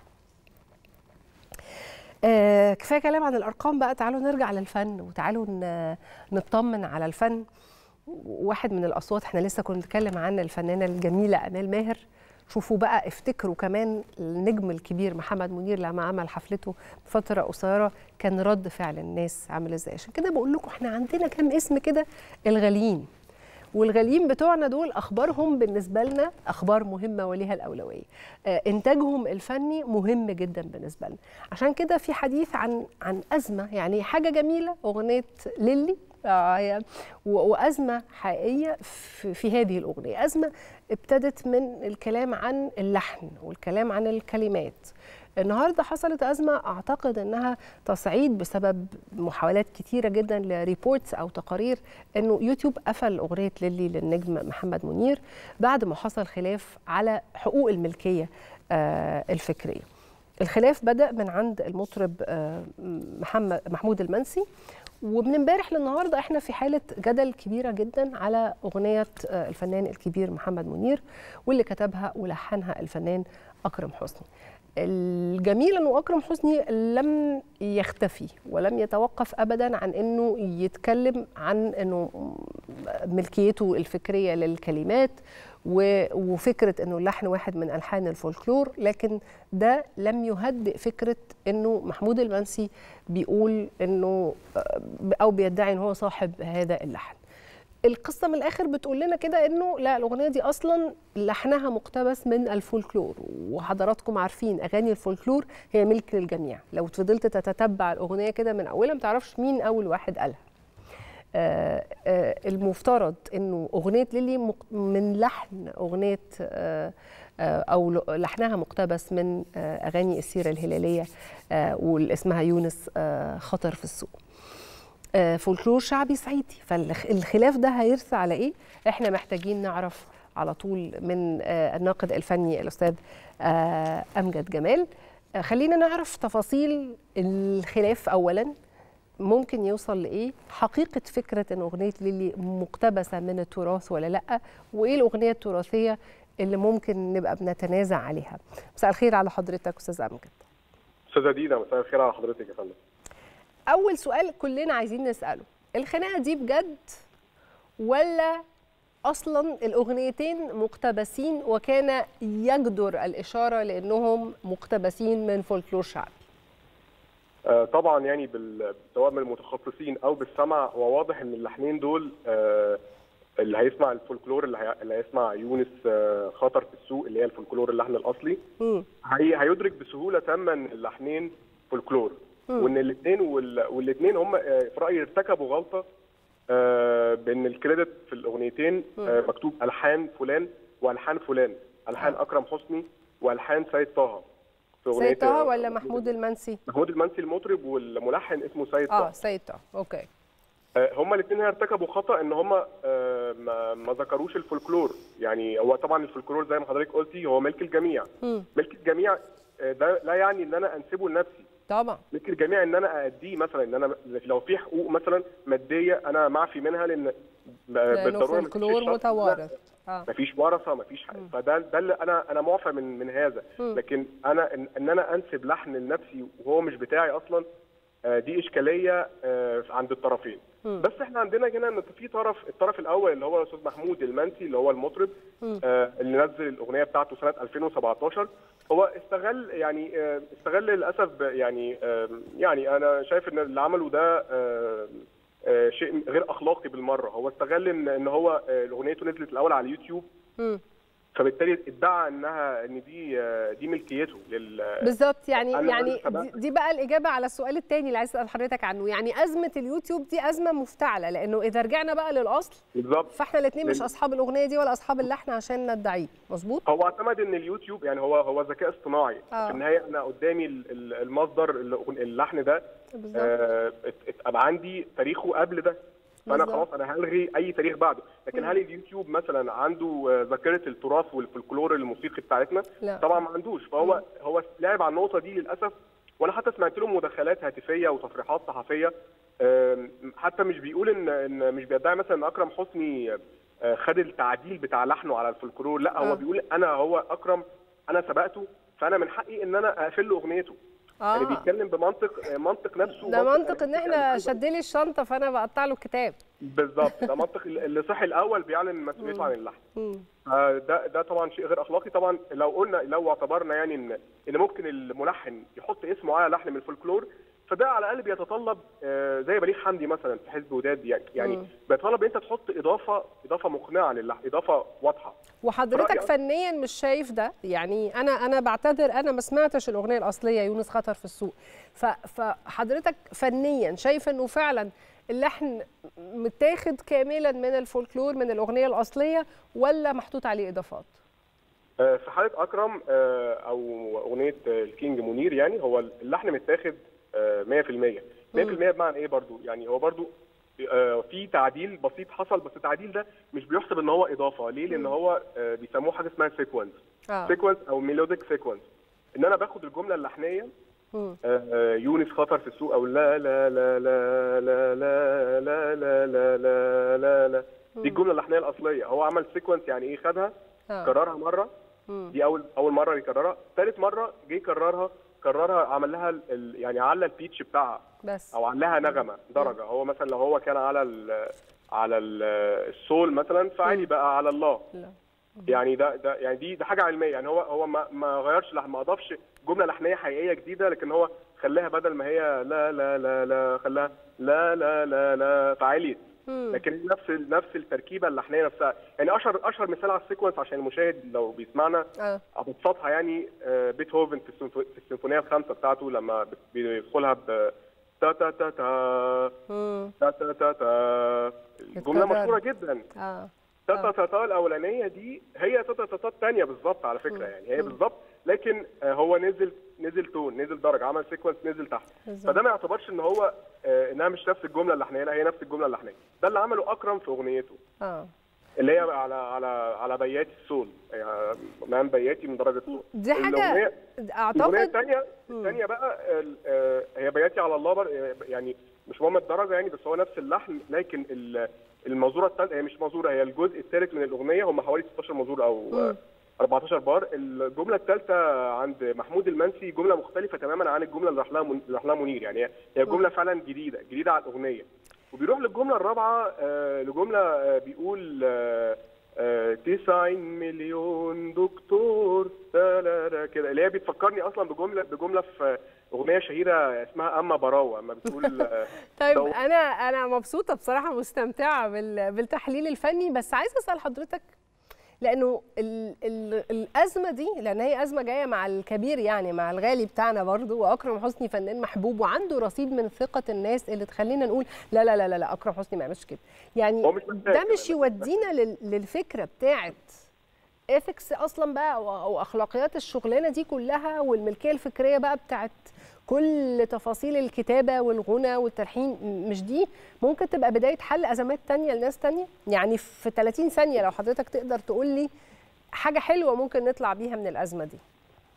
آه كفايه كلام عن الارقام بقى تعالوا نرجع للفن وتعالوا ن- نطمن على الفن واحد من الاصوات احنا لسه كنا بنتكلم عن الفنانه الجميله امال ماهر شوفوا بقى افتكروا كمان النجم الكبير محمد منير لما عمل حفلته بفتره قصيره كان رد فعل الناس عامل ازاي عشان كده بقول لكم احنا عندنا كام اسم كده الغاليين والغاليين بتوعنا دول اخبارهم بالنسبه لنا اخبار مهمه وليها الاولويه آه، انتاجهم الفني مهم جدا بالنسبه لنا عشان كده في حديث عن عن ازمه يعني حاجه جميله اغنيه ليلي آه، هي- و- وازمه حقيقيه في, في هذه الاغنيه ازمه ابتدت من الكلام عن اللحن والكلام عن الكلمات النهارده حصلت ازمه اعتقد انها تصعيد بسبب محاولات كتيره جدا لريبورتس او تقارير انه يوتيوب قفل اغنيه ليلي للنجم محمد منير بعد ما حصل خلاف على حقوق الملكيه آه، الفكريه. الخلاف بدا من عند المطرب آه، محمد محمود المنسي ومن امبارح للنهارده احنا في حاله جدل كبيره جدا على اغنيه آه، الفنان الكبير محمد منير واللي كتبها ولحنها الفنان اكرم حسني. الجميل انه اكرم حسني لم يختفي ولم يتوقف ابدا عن انه يتكلم عن انه ملكيته الفكريه للكلمات و- وفكره انه اللحن واحد من الحان الفولكلور لكن ده لم يهدئ فكره انه محمود المنسي بيقول انه او بيدعي ان هو صاحب هذا اللحن القصه من الاخر بتقول لنا كده انه لا الاغنيه دي اصلا لحنها مقتبس من الفولكلور وحضراتكم عارفين اغاني الفولكلور هي ملك للجميع لو فضلت تتتبع الاغنيه كده من اولها ما تعرفش مين اول واحد قالها آه، آه، المفترض انه اغنيه ليلي مق- من لحن اغنيه آه، آه، او ل- لحنها مقتبس من آه، اغاني السيره الهلاليه آه، واللي اسمها يونس آه، خطر في السوق آه، فولكلور شعبي صعيدي فالخلاف ده هيرثى على ايه احنا محتاجين نعرف على طول من آه، الناقد الفني الاستاذ آه، امجد جمال آه، خلينا نعرف تفاصيل الخلاف اولا ممكن يوصل لايه حقيقه فكره ان اغنيه ليلي مقتبسه من التراث ولا لا وايه الاغنيه التراثيه اللي ممكن نبقى بنتنازع عليها مساء الخير على حضرتك استاذ امجد استاذه دينا مساء الخير على حضرتك يا فندم اول سؤال كلنا عايزين نساله الخناقه دي بجد ولا اصلا الاغنيتين مقتبسين وكان يجدر الاشاره لانهم مقتبسين من فولكلور شعبي آه طبعا يعني بال- سواء من المتخصصين او بالسمع هو واضح ان اللحنين دول آه اللي هيسمع الفولكلور اللي, هي... اللي هيسمع يونس آه خطر في السوق اللي هي الفولكلور اللحن الاصلي هي... هيدرك بسهوله تامه ان اللحنين فولكلور مم. وان الاثنين وال... والاثنين هم آه، في رايي ارتكبوا غلطه آه بان الكريدت في الاغنيتين آه مم. مكتوب الحان فلان والحان فلان الحان اكرم حسني والحان سيد طه في أغنية، سيد طه آه، ولا محمود المنسي محمود المنسي المطرب والملحن اسمه سيد اه طه سيد طه اوكي آه، هما الاثنين ارتكبوا خطا ان هما آه، ما ما ذكروش الفولكلور يعني هو طبعا الفولكلور زي ما حضرتك قلتي هو ملك الجميع مم. ملك الجميع آه، ده لا يعني ان انا انسبه لنفسي طبعا ملك الجميع ان انا اديه مثلا ان انا لو في حقوق مثلا ماديه انا معفي منها لان ب- لانه بالضروره مفيش فولكلور الشرط- متوارث اه مفيش ورثه مفيش حاجه فده ده اللي انا انا معفى من من هذا مم. لكن انا ان, إن انا انسب لحن لنفسي وهو مش بتاعي اصلا آه، دي اشكاليه آه، عند الطرفين مم. بس احنا عندنا هنا ان في طرف الطرف الاول اللي هو الاستاذ محمود المنسي اللي هو المطرب مم. آه، اللي نزل الاغنيه بتاعته سنه 2017 هو استغل يعني آه، استغل للاسف ب- يعني آه، يعني انا شايف ان اللي عمله ده آه، آه، شيء غير اخلاقي بالمره هو استغل ان ان هو آه، اغنيته نزلت الاول على اليوتيوب مم. فبالتالي ادعى انها ان دي آه، دي ملكيته لل بالظبط يعني أنا- يعني أنا دي, دي بقى الاجابه على السؤال الثاني اللي عايز اسال حضرتك عنه يعني ازمه اليوتيوب دي ازمه مفتعله لانه اذا رجعنا بقى للاصل بالظبط فاحنا الاثنين مش لل- اصحاب الاغنيه دي ولا اصحاب اللحن عشان ندعيه مظبوط هو اعتمد ان اليوتيوب يعني هو هو ذكاء اصطناعي آه. في النهايه انا قدامي ال- ال- المصدر ال- اللحن ده بالظبط. آه، ات- ات- ابقى عندي تاريخه قبل ده فانا بالظبط. خلاص انا هلغي اي تاريخ بعده لكن مم. هل اليوتيوب مثلا عنده آه، ذاكره التراث والفولكلور الموسيقي بتاعتنا لا. طبعا ما عندوش فهو هو لعب على النقطه دي للاسف وانا حتى سمعت له مداخلات هاتفيه وتصريحات صحفيه آم، حتى مش بيقول ان ان مش بيدعي مثلا ان اكرم حسني آه، خد التعديل بتاع لحنه على الفولكلور لا هو آه. بيقول انا هو اكرم انا سبقته فانا من حقي ان انا اقفل له اغنيته آه. يعني بيتكلم بمنطق منطق نفسه ده منطق منطق ان احنا شدلي الشنطه فانا بقطع له الكتاب بالظبط ده منطق اللي صحي الاول بيعلن مسؤوليته عن اللحن مم. آه، ده ده طبعا شيء غير اخلاقي طبعا لو قلنا لو اعتبرنا يعني ان ان ممكن الملحن يحط اسمه على لحن من الفولكلور فده على الاقل بيتطلب آه، زي بليغ حمدي مثلا في حزب وداد يعني يعني مم. بيتطلب ان انت تحط اضافه اضافه مقنعه للحن اضافه واضحه وحضرتك رأيك؟ فنيا مش شايف ده يعني انا انا بعتذر انا ما سمعتش الاغنيه الاصليه يونس خطر في السوق ف- فحضرتك فنيا شايف انه فعلا اللحن متاخد كاملا من الفولكلور من الاغنيه الاصليه ولا محطوط عليه اضافات آه، في حاله اكرم آه، او اغنيه آه، الكينج منير يعني هو اللحن متاخد آه، 100% 100% بمعنى ايه برضو يعني هو برضو آه، في تعديل بسيط حصل بس التعديل ده مش بيحسب ان هو اضافه ليه لان هو آه، بيسموه حاجه اسمها سيكونس آه. سيكونس او ميلوديك سيكونس ان انا باخد الجمله اللحنيه مم. آه، آه، يونس خطر في السوق او لا لا لا لا لا لا لا لا لا لا لا لا دي الجمله اللحنيه الاصليه هو عمل سيكونس يعني ايه خدها آه. كررها مره مم. دي اول اول مره يكررها ثالث مره جه يكررها كررها عمل لها ال- ال- يعني على البيتش بتاعها بس او علها نغمه درجه هو مثلا لو هو كان على ال على ال السول مثلا فعادي بقى على الله لا. يعني ده ده يعني دي ده حاجه علميه يعني هو هو ما ما غيرش لح- ما اضافش جمله لحنيه حقيقيه جديده لكن هو خلاها بدل ما هي لا لا لا لا خلاها لا لا لا لا فعاليت لكن نفس ال- نفس التركيبه اللحنيه نفسها يعني اشهر اشهر مثال على السيكونس عشان المشاهد لو بيسمعنا اه ابسطها يعني آه، بيتهوفن في السيمفو- في السيمفونيه الخامسه بتاعته لما بت- بيدخلها ب تا تا تا تا مم. تا تا تا تا الجمله بتكرر. مشهوره جدا اه تا تا تا تا الاولانيه دي هي تا تا تا تا الثانيه بالظبط على فكره يعني هي بالظبط لكن آه، هو نزل نزل تون نزل درجه عمل سيكونس نزل تحت بالظبط. فده ما يعتبرش ان هو آه، انها مش نفس الجمله اللحنيه لا هي نفس الجمله اللحنيه ده اللي عمله اكرم في اغنيته اه اللي هي على على على بياتي السول يعني مقام بياتي من درجه سول دي حاجه الاغنيه اعتقد الثانيه الثانيه بقى ال- آه، هي بياتي على الله بر- آه، يعني مش مهم الدرجه يعني بس هو نفس اللحن لكن ال- المزوره الثالثه هي مش مزوره هي الجزء الثالث من الاغنيه هم حوالي 16 مزوره او آه، 14 بار الجمله الثالثه عند محمود المنسي جمله مختلفه تماما عن الجمله اللي راح لها من- اللي راح لها منير يعني هي- هي جمله فعلا جديده جديده على الاغنيه وبيروح للجمله الرابعه آه، لجمله آه، بيقول آه، آه، 90 مليون دكتور تلارا كده اللي هي بتفكرني اصلا بجمله بجمله في اغنيه شهيره اسمها اما براوه اما بتقول آه، طيب دو- انا انا مبسوطه بصراحه مستمتعه بال- بالتحليل الفني بس عايزه اسال حضرتك لانه ال ال الازمه دي لان هي ازمه جايه مع الكبير يعني مع الغالي بتاعنا برضو واكرم حسني فنان محبوب وعنده رصيد من ثقه الناس اللي تخلينا نقول لا لا لا لا, لا اكرم حسني ما يعملش كده يعني هو مش محتاج ده مش يودينا لل- للفكره بتاعت ايثكس اصلا بقى او أو اخلاقيات الشغلانه دي كلها والملكيه الفكريه بقى بتاعت كل تفاصيل الكتابه والغنى والتلحين مش دي ممكن تبقى بدايه حل ازمات تانية لناس تانية يعني في 30 ثانيه لو حضرتك تقدر تقول لي حاجه حلوه ممكن نطلع بيها من الازمه دي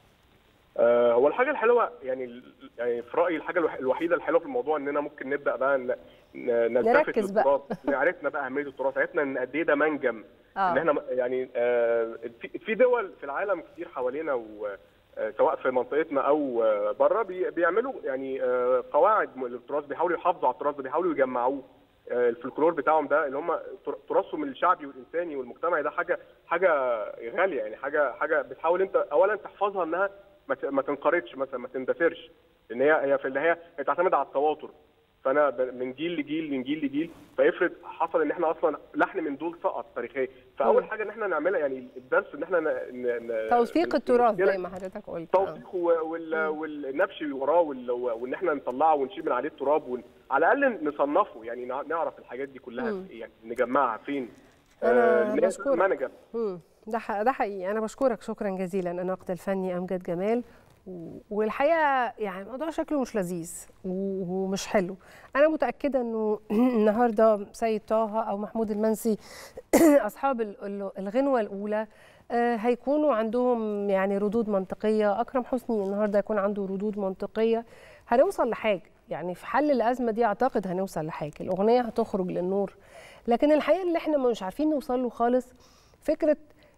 آه، هو الحاجه الحلوه يعني يعني في رايي الحاجه الوح- الوحيده الحلوه في الموضوع اننا ممكن نبدا بقى ن- ن- نلتفت نركز بقى. للتراث عرفنا بقى اهميه التراث عرفنا ان قد ايه ده منجم آه. ان احنا م- يعني آه، في في دول في العالم كتير حوالينا و آه، سواء في منطقتنا او آه، بره بي- بيعملوا يعني آه، قواعد م- للتراث بيحاولوا يحافظوا على التراث ده بيحاولوا يجمعوه آه، الفلكلور بتاعهم ده اللي هم تر- تراثهم الشعبي والانساني والمجتمعي ده حاجه حاجه غاليه يعني حاجه حاجه بتحاول انت اولا تحفظها انها ما ت- ما تنقرضش مثلا ما تندثرش لان هي هي في النهايه هي تعتمد على التواتر فانا ب- من جيل لجيل من جيل لجيل فافرض حصل ان احنا اصلا لحن من دول سقط تاريخيا فاول حاجه ان احنا نعملها يعني الدرس ان احنا ن... ن... ن... توثيق التراث نشيل- زي ما حضرتك قلت آه. توثيق و- وال... والنبش وراه وال... وان احنا نطلعه ونشيل من عليه التراب ون... على الاقل نصنفه يعني نع- نعرف الحاجات دي كلها مم. في إيه، يعني نجمعها فين أنا لأن هي بشكرك. منجم مم. ده ح- ده حقيقي انا بشكرك شكرا جزيلا الناقد الفني امجد جمال و- والحقيقه يعني الموضوع شكله مش لذيذ و- ومش حلو انا متاكده انه النهارده سيد طه او محمود المنسي اصحاب ال- ال- الغنوه الاولى آه، هيكونوا عندهم يعني ردود منطقيه اكرم حسني النهارده يكون عنده ردود منطقيه هنوصل لحاجه يعني في حل الازمه دي اعتقد هنوصل لحاجه الاغنيه هتخرج للنور لكن الحقيقه اللي احنا مش عارفين نوصل له خالص فكره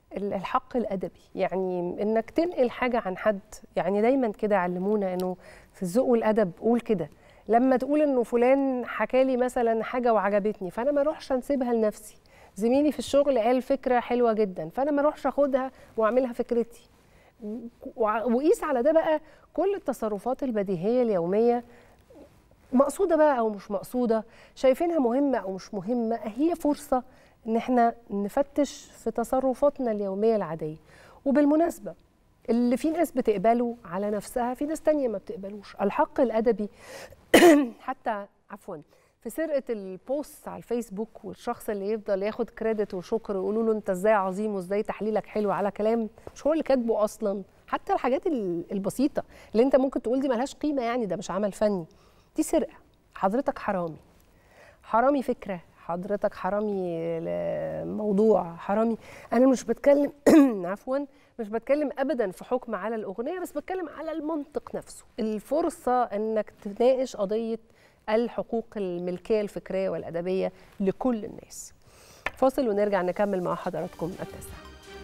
ال- الحق الادبي يعني انك تنقل حاجه عن حد يعني دايما كده علمونا انه في الذوق والادب قول كده لما تقول انه فلان حكى لي مثلا حاجه وعجبتني فانا ما اروحش انسيبها لنفسي زميلي في الشغل قال فكره حلوه جدا فانا ما اروحش اخدها واعملها فكرتي وع- وقيس على ده بقى كل التصرفات البديهيه اليوميه مقصوده بقى او مش مقصوده شايفينها مهمه او مش مهمه هي فرصه ان احنا نفتش في تصرفاتنا اليوميه العاديه وبالمناسبه اللي في ناس بتقبله على نفسها في ناس تانية ما بتقبلوش الحق الادبي حتى عفوا في سرقه البوست على الفيسبوك والشخص اللي يفضل ياخد كريدت وشكر ويقولوا له انت ازاي عظيم وازاي تحليلك حلو على كلام مش هو اللي كاتبه اصلا حتى الحاجات ال- البسيطه اللي انت ممكن تقول دي ملهاش قيمه يعني ده مش عمل فني دي سرقه حضرتك حرامي حرامي فكره حضرتك حرامي موضوع حرامي انا مش بتكلم عفوا مش بتكلم ابدا في حكم على الاغنيه بس بتكلم على المنطق نفسه الفرصه انك تناقش قضيه الحقوق الملكيه الفكريه والادبيه لكل الناس فاصل ونرجع نكمل مع حضراتكم التاسعه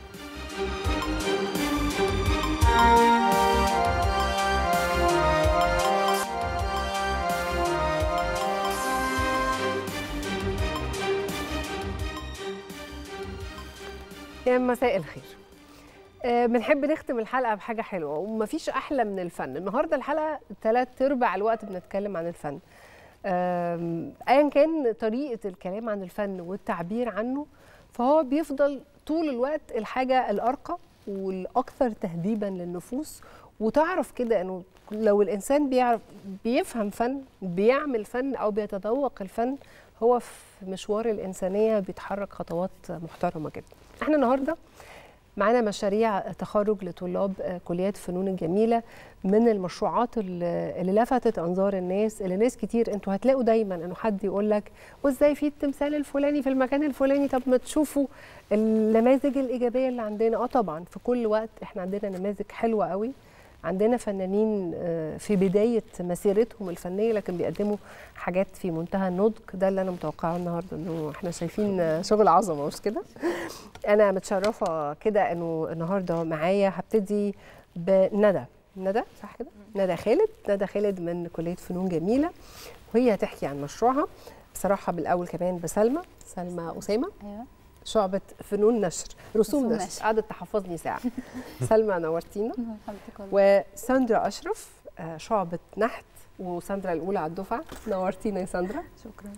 يا مساء الخير آه، بنحب نختم الحلقه بحاجه حلوه ومفيش احلى من الفن النهارده الحلقه ثلاث ارباع الوقت بنتكلم عن الفن آم، ايا كان طريقه الكلام عن الفن والتعبير عنه فهو بيفضل طول الوقت الحاجه الارقى والاكثر تهذيبا للنفوس وتعرف كده انه لو الانسان بيعرف بيفهم فن بيعمل فن او بيتذوق الفن هو في مشوار الانسانيه بيتحرك خطوات محترمه جدا احنا النهارده معانا مشاريع تخرج لطلاب آه، كليات الفنون الجميله من المشروعات اللي اللي لفتت انظار الناس اللي ناس كتير انتوا هتلاقوا دايما انه حد يقول لك وازاي في التمثال الفلاني في المكان الفلاني طب ما تشوفوا النماذج الايجابيه اللي عندنا اه طبعا في كل وقت احنا عندنا نماذج حلوه قوي عندنا فنانين آه، في بدايه مسيرتهم الفنيه لكن بيقدموا حاجات في منتهى النضج ده اللي انا متوقعه النهارده انه احنا شايفين آه، شغل عظمه مش كده انا متشرفه كده انه النهارده معايا هبتدي بندى ندى صح كده ندى خالد ندى خالد من كليه فنون جميله وهي هتحكي عن مشروعها بصراحه بالاول كمان بسلمى سلمى اسامه ايوه شعبة فنون نشر رسوم رسوم نشر نشر. قعدت تحفظني ساعة سلمى نورتينا حضرتك والله. وساندرا أشرف آه، شعبة نحت وساندرا الأولى على الدفعة نورتينا يا ساندرا شكرا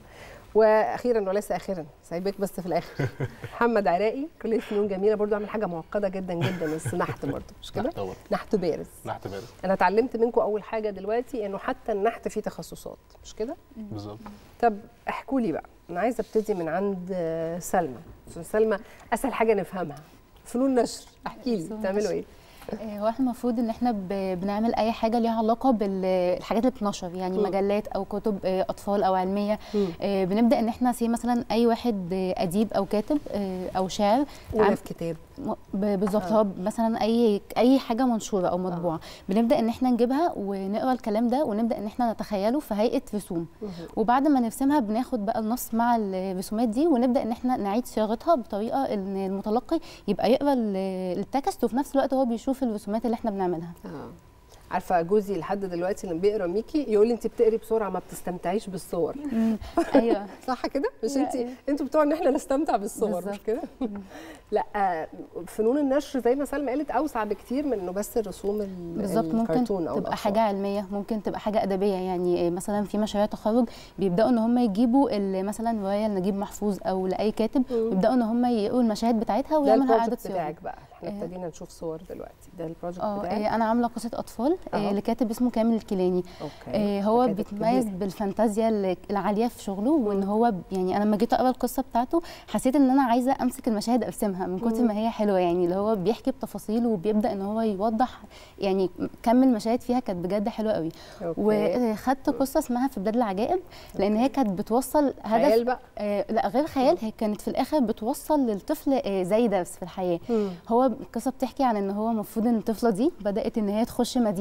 واخيرا وليس اخيرا سايبك بس في الاخر محمد عراقي كليه فنون جميله برضو عامل حاجه معقده جدا جدا بس نحت برضو مش كده نحت برضو. نحت بارز نحت بارد انا اتعلمت منكم اول حاجه دلوقتي انه حتى النحت فيه تخصصات مش كده بالظبط طب احكوا لي بقى انا عايزه ابتدي من عند آه، سلمى عشان سلمى اسهل حاجه نفهمها فنون نشر احكي لي فنون بتعملوا نشر. ايه آه، هو احنا المفروض ان احنا ب- بنعمل اي حاجه ليها علاقه بالحاجات اللي بتنشر يعني مم. مجلات او كتب آه، اطفال او علميه مم. آه، بنبدا ان احنا سي مثلا اي واحد آه، اديب او كاتب آه، او شاعر ولا عم- في كتاب م- ب- بالظبط آه. هو مثلا اي اي حاجه منشوره او مطبوعه بنبدا ان احنا نجيبها ونقرا الكلام ده ونبدا ان احنا نتخيله في هيئه رسوم وبعد ما نرسمها بناخد بقى النص مع الرسومات دي ونبدا ان احنا نعيد صياغتها بطريقه ان المتلقي يبقى يقرا ال- التكست وفي نفس الوقت هو بيشوف الرسومات اللي احنا بنعملها اه عارفه جوزي لحد دلوقتي لما بيقرا ميكي يقول لي انت بتقري بسرعه ما بتستمتعيش بالصور ايوه صح كده مش لا، انت أيوة. انتوا بتوع ان احنا نستمتع بالصور مش بالظبط. كده لا آه، فنون النشر زي ما سلمى قالت اوسع بكتير من انه بس الرسوم ال- بالظبط ممكن الكرتون او تبقى الأطفال. حاجه علميه ممكن تبقى حاجه ادبيه يعني إيه مثلا في مشاريع تخرج بيبداوا ان هم يجيبوا ال- مثلا روايه لنجيب محفوظ او لاي كاتب ويبداوا ان هم يقروا المشاهد بتاعتها ده ويعملها اعاده البروجكت صياغه بتاعك بقى احنا إيه. ابتدينا نشوف صور دلوقتي ده البروجكت اه بتاعك إيه، انا عامله قصه اطفال إيه، أهو. لكاتب اسمه كامل الكيلاني اوكي إيه، هو ده كاتب بيتميز كبير. بالفانتازيا ال- العاليه في شغله وان هو ب- يعني انا لما جيت اقرا القصه بتاعته حسيت ان انا عايزه امسك المشاهد ارسمها من كتر مم. ما هي حلوه يعني اللي هو بيحكي بتفاصيل وبيبدا ان هو يوضح يعني كم المشاهد فيها كانت بجد حلوه قوي أوكي. وخدت قصه اسمها في بلاد العجائب لان هي كانت بتوصل هدف خيال بقى آه لا غير خيال هي كانت في الاخر بتوصل للطفل آه زي درس في الحياه مم. هو القصه بتحكي عن ان هو المفروض ان الطفله دي بدات ان هي تخش مدينه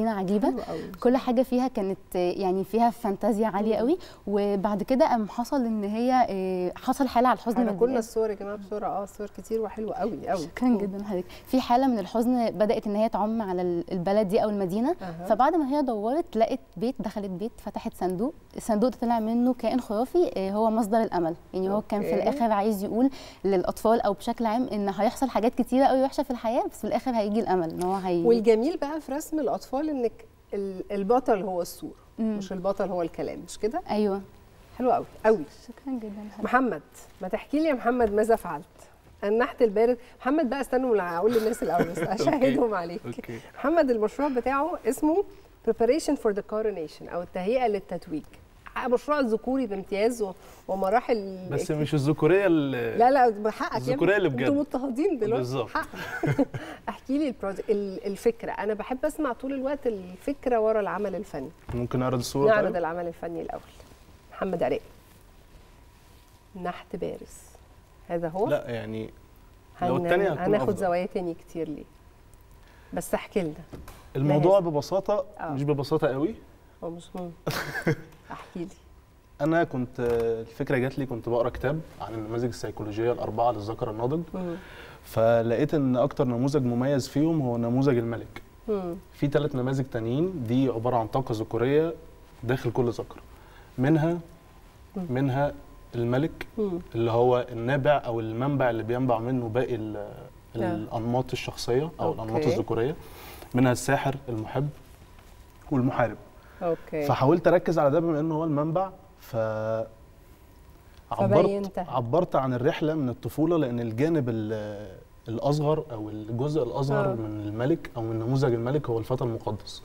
مدينه عجيبه حلو قوي. كل حاجه فيها كانت آه، يعني فيها فانتازيا عاليه مم. قوي وبعد كده قام حصل ان هي آه، حصل حاله على الحزن احنا من كلنا الصور يا جماعه بسرعه اه صور كتير وحلوه قوي قوي شكرا جدا حضرتك في حاله من الحزن بدات ان هي تعم على ال- البلد دي او المدينه أها. فبعد ما هي دورت لقت بيت دخلت بيت فتحت صندوق الصندوق ده طلع منه كائن خرافي آه، هو مصدر الامل يعني هو كان في أوكي. الاخر عايز يقول للاطفال او بشكل عام ان هيحصل حاجات كتيره قوي وحشه في الحياه بس في الاخر هيجي الامل ان هو هي والجميل بقى في رسم الاطفال انك ال- البطل هو الصوره مش البطل هو الكلام مش كده ايوه حلو قوي قوي شكرا جدا حضرتك. محمد ما تحكي لي يا محمد ماذا فعلت النحت البارد محمد بقى استنوا لا هقول للناس الاول بس اشهدهم عليك أوكي. محمد المشروع بتاعه اسمه preparation for the coronation او التهيئه للتتويج مشروع ذكوري بامتياز و- ومراحل بس مش الذكوريه اللي لا لا بحقك يا ابني. الذكورية اللي بجد. انتوا مضطهدين دلوقتي بالظبط. حقك. احكي لي البروجكت ال- الفكره انا بحب اسمع طول الوقت الفكره ورا العمل الفني ممكن نعرض الصوره نعرض طيب؟ العمل الفني الاول محمد عراقي نحت بارز هذا هو لا يعني لو هن- التانية هتكون هناخد أفضل. زوايا تاني كتير ليه بس احكي لنا الموضوع ببساطه آه. مش ببساطه قوي هو مش مهم احكي لي انا كنت الفكره جات لي كنت بقرا كتاب عن النماذج السيكولوجيه الاربعه للذكر الناضج مم. فلقيت ان اكتر نموذج مميز فيهم هو نموذج الملك مم. في ثلاث نماذج تانيين دي عباره عن طاقه ذكوريه داخل كل ذكر منها مم. منها الملك مم. اللي هو النابع او المنبع اللي بينبع منه باقي ال- آه. الانماط الشخصيه او أوكي. الانماط الذكوريه منها الساحر المحب والمحارب اوكي فحاولت اركز على ده بما انه هو المنبع ف عبرت فبينتها. عبرت عن الرحله من الطفوله لان الجانب ال- الاصغر او الجزء الاصغر آه. من الملك او من نموذج الملك هو الفتى المقدس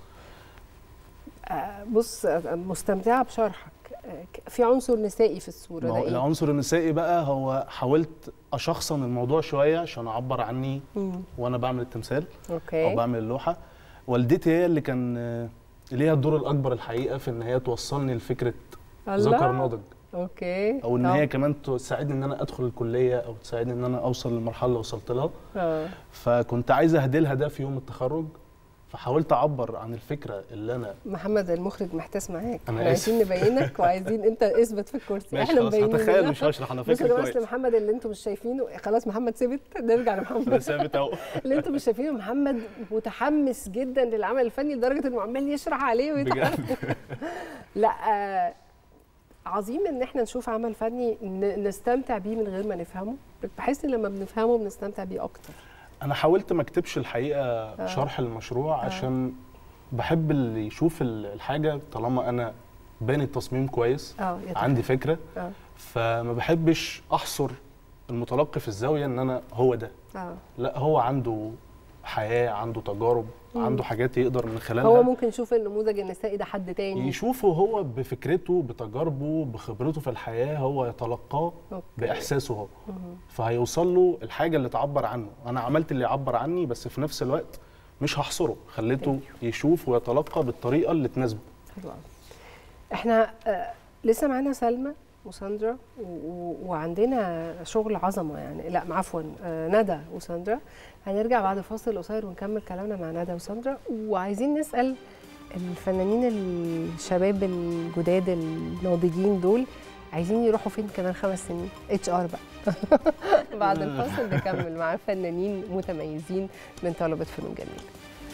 آه، بص آه، مستمتعه بشرحك آه، ك- في عنصر نسائي في الصوره ما ده هو ايه العنصر النسائي بقى هو حاولت اشخصن الموضوع شويه عشان اعبر عني مم. وانا بعمل التمثال اوكي او بعمل اللوحه والدتي هي اللي كان آه، ليها الدور الاكبر الحقيقه في ان هي توصلني لفكره الله. ذكر ناضج اوكي او ان طب. هي كمان تساعدني ان انا ادخل الكليه او تساعدني ان انا اوصل للمرحله اللي وصلت لها اه فكنت عايز اهدلها ده في يوم التخرج فحاولت اعبر عن الفكره اللي انا محمد المخرج محتاس معاك أنا احنا عايزين آسف. نبينك وعايزين انت اثبت في الكرسي ماشي احنا خلاص، مبينين هتخيل لنا. مش هشرح، أنا بصوا فاكر يا جماعة، كويس. أصل محمد اللي انتم مش شايفينه خلاص محمد ثبت نرجع لمحمد انا ثابت اهو اللي انتم مش شايفينه محمد متحمس جدا للعمل الفني لدرجه انه عمال يشرح عليه ويتحمس بجد لا آه عظيم ان احنا نشوف عمل فني ن- نستمتع بيه من غير ما نفهمه بحس ان لما بنفهمه بنستمتع بيه اكتر انا حاولت ما اكتبش الحقيقه آه. شرح المشروع آه. عشان بحب اللي يشوف ال- الحاجه طالما انا باني التصميم كويس اه يتحمس. عندي فكره اه فما بحبش احصر المتلقي في الزاويه ان انا هو ده اه لا هو عنده حياه عنده تجارب مم. عنده حاجات يقدر من خلالها هو ممكن يشوف النموذج النسائي ده حد تاني يشوفه هو بفكرته بتجاربه بخبرته في الحياه هو يتلقاه أوكي. باحساسه هو مهم. فهيوصل له الحاجه اللي تعبر عنه انا عملت اللي يعبر عني بس في نفس الوقت مش هحصره خليته يشوف ويتلقى بالطريقه اللي تناسبه حلو قوي احنا آه لسه معانا سلمى وساندرا و- و- وعندنا شغل عظمه يعني لا عفوا آه ندى وساندرا هنرجع بعد فاصل قصير ونكمل كلامنا مع ندى وساندرا وعايزين نسال الفنانين الشباب الجداد الناضجين دول عايزين يروحوا فين كمان خمس سنين اتش ار بقى بعد الفاصل نكمل مع فنانين متميزين من طلبه فنون جميله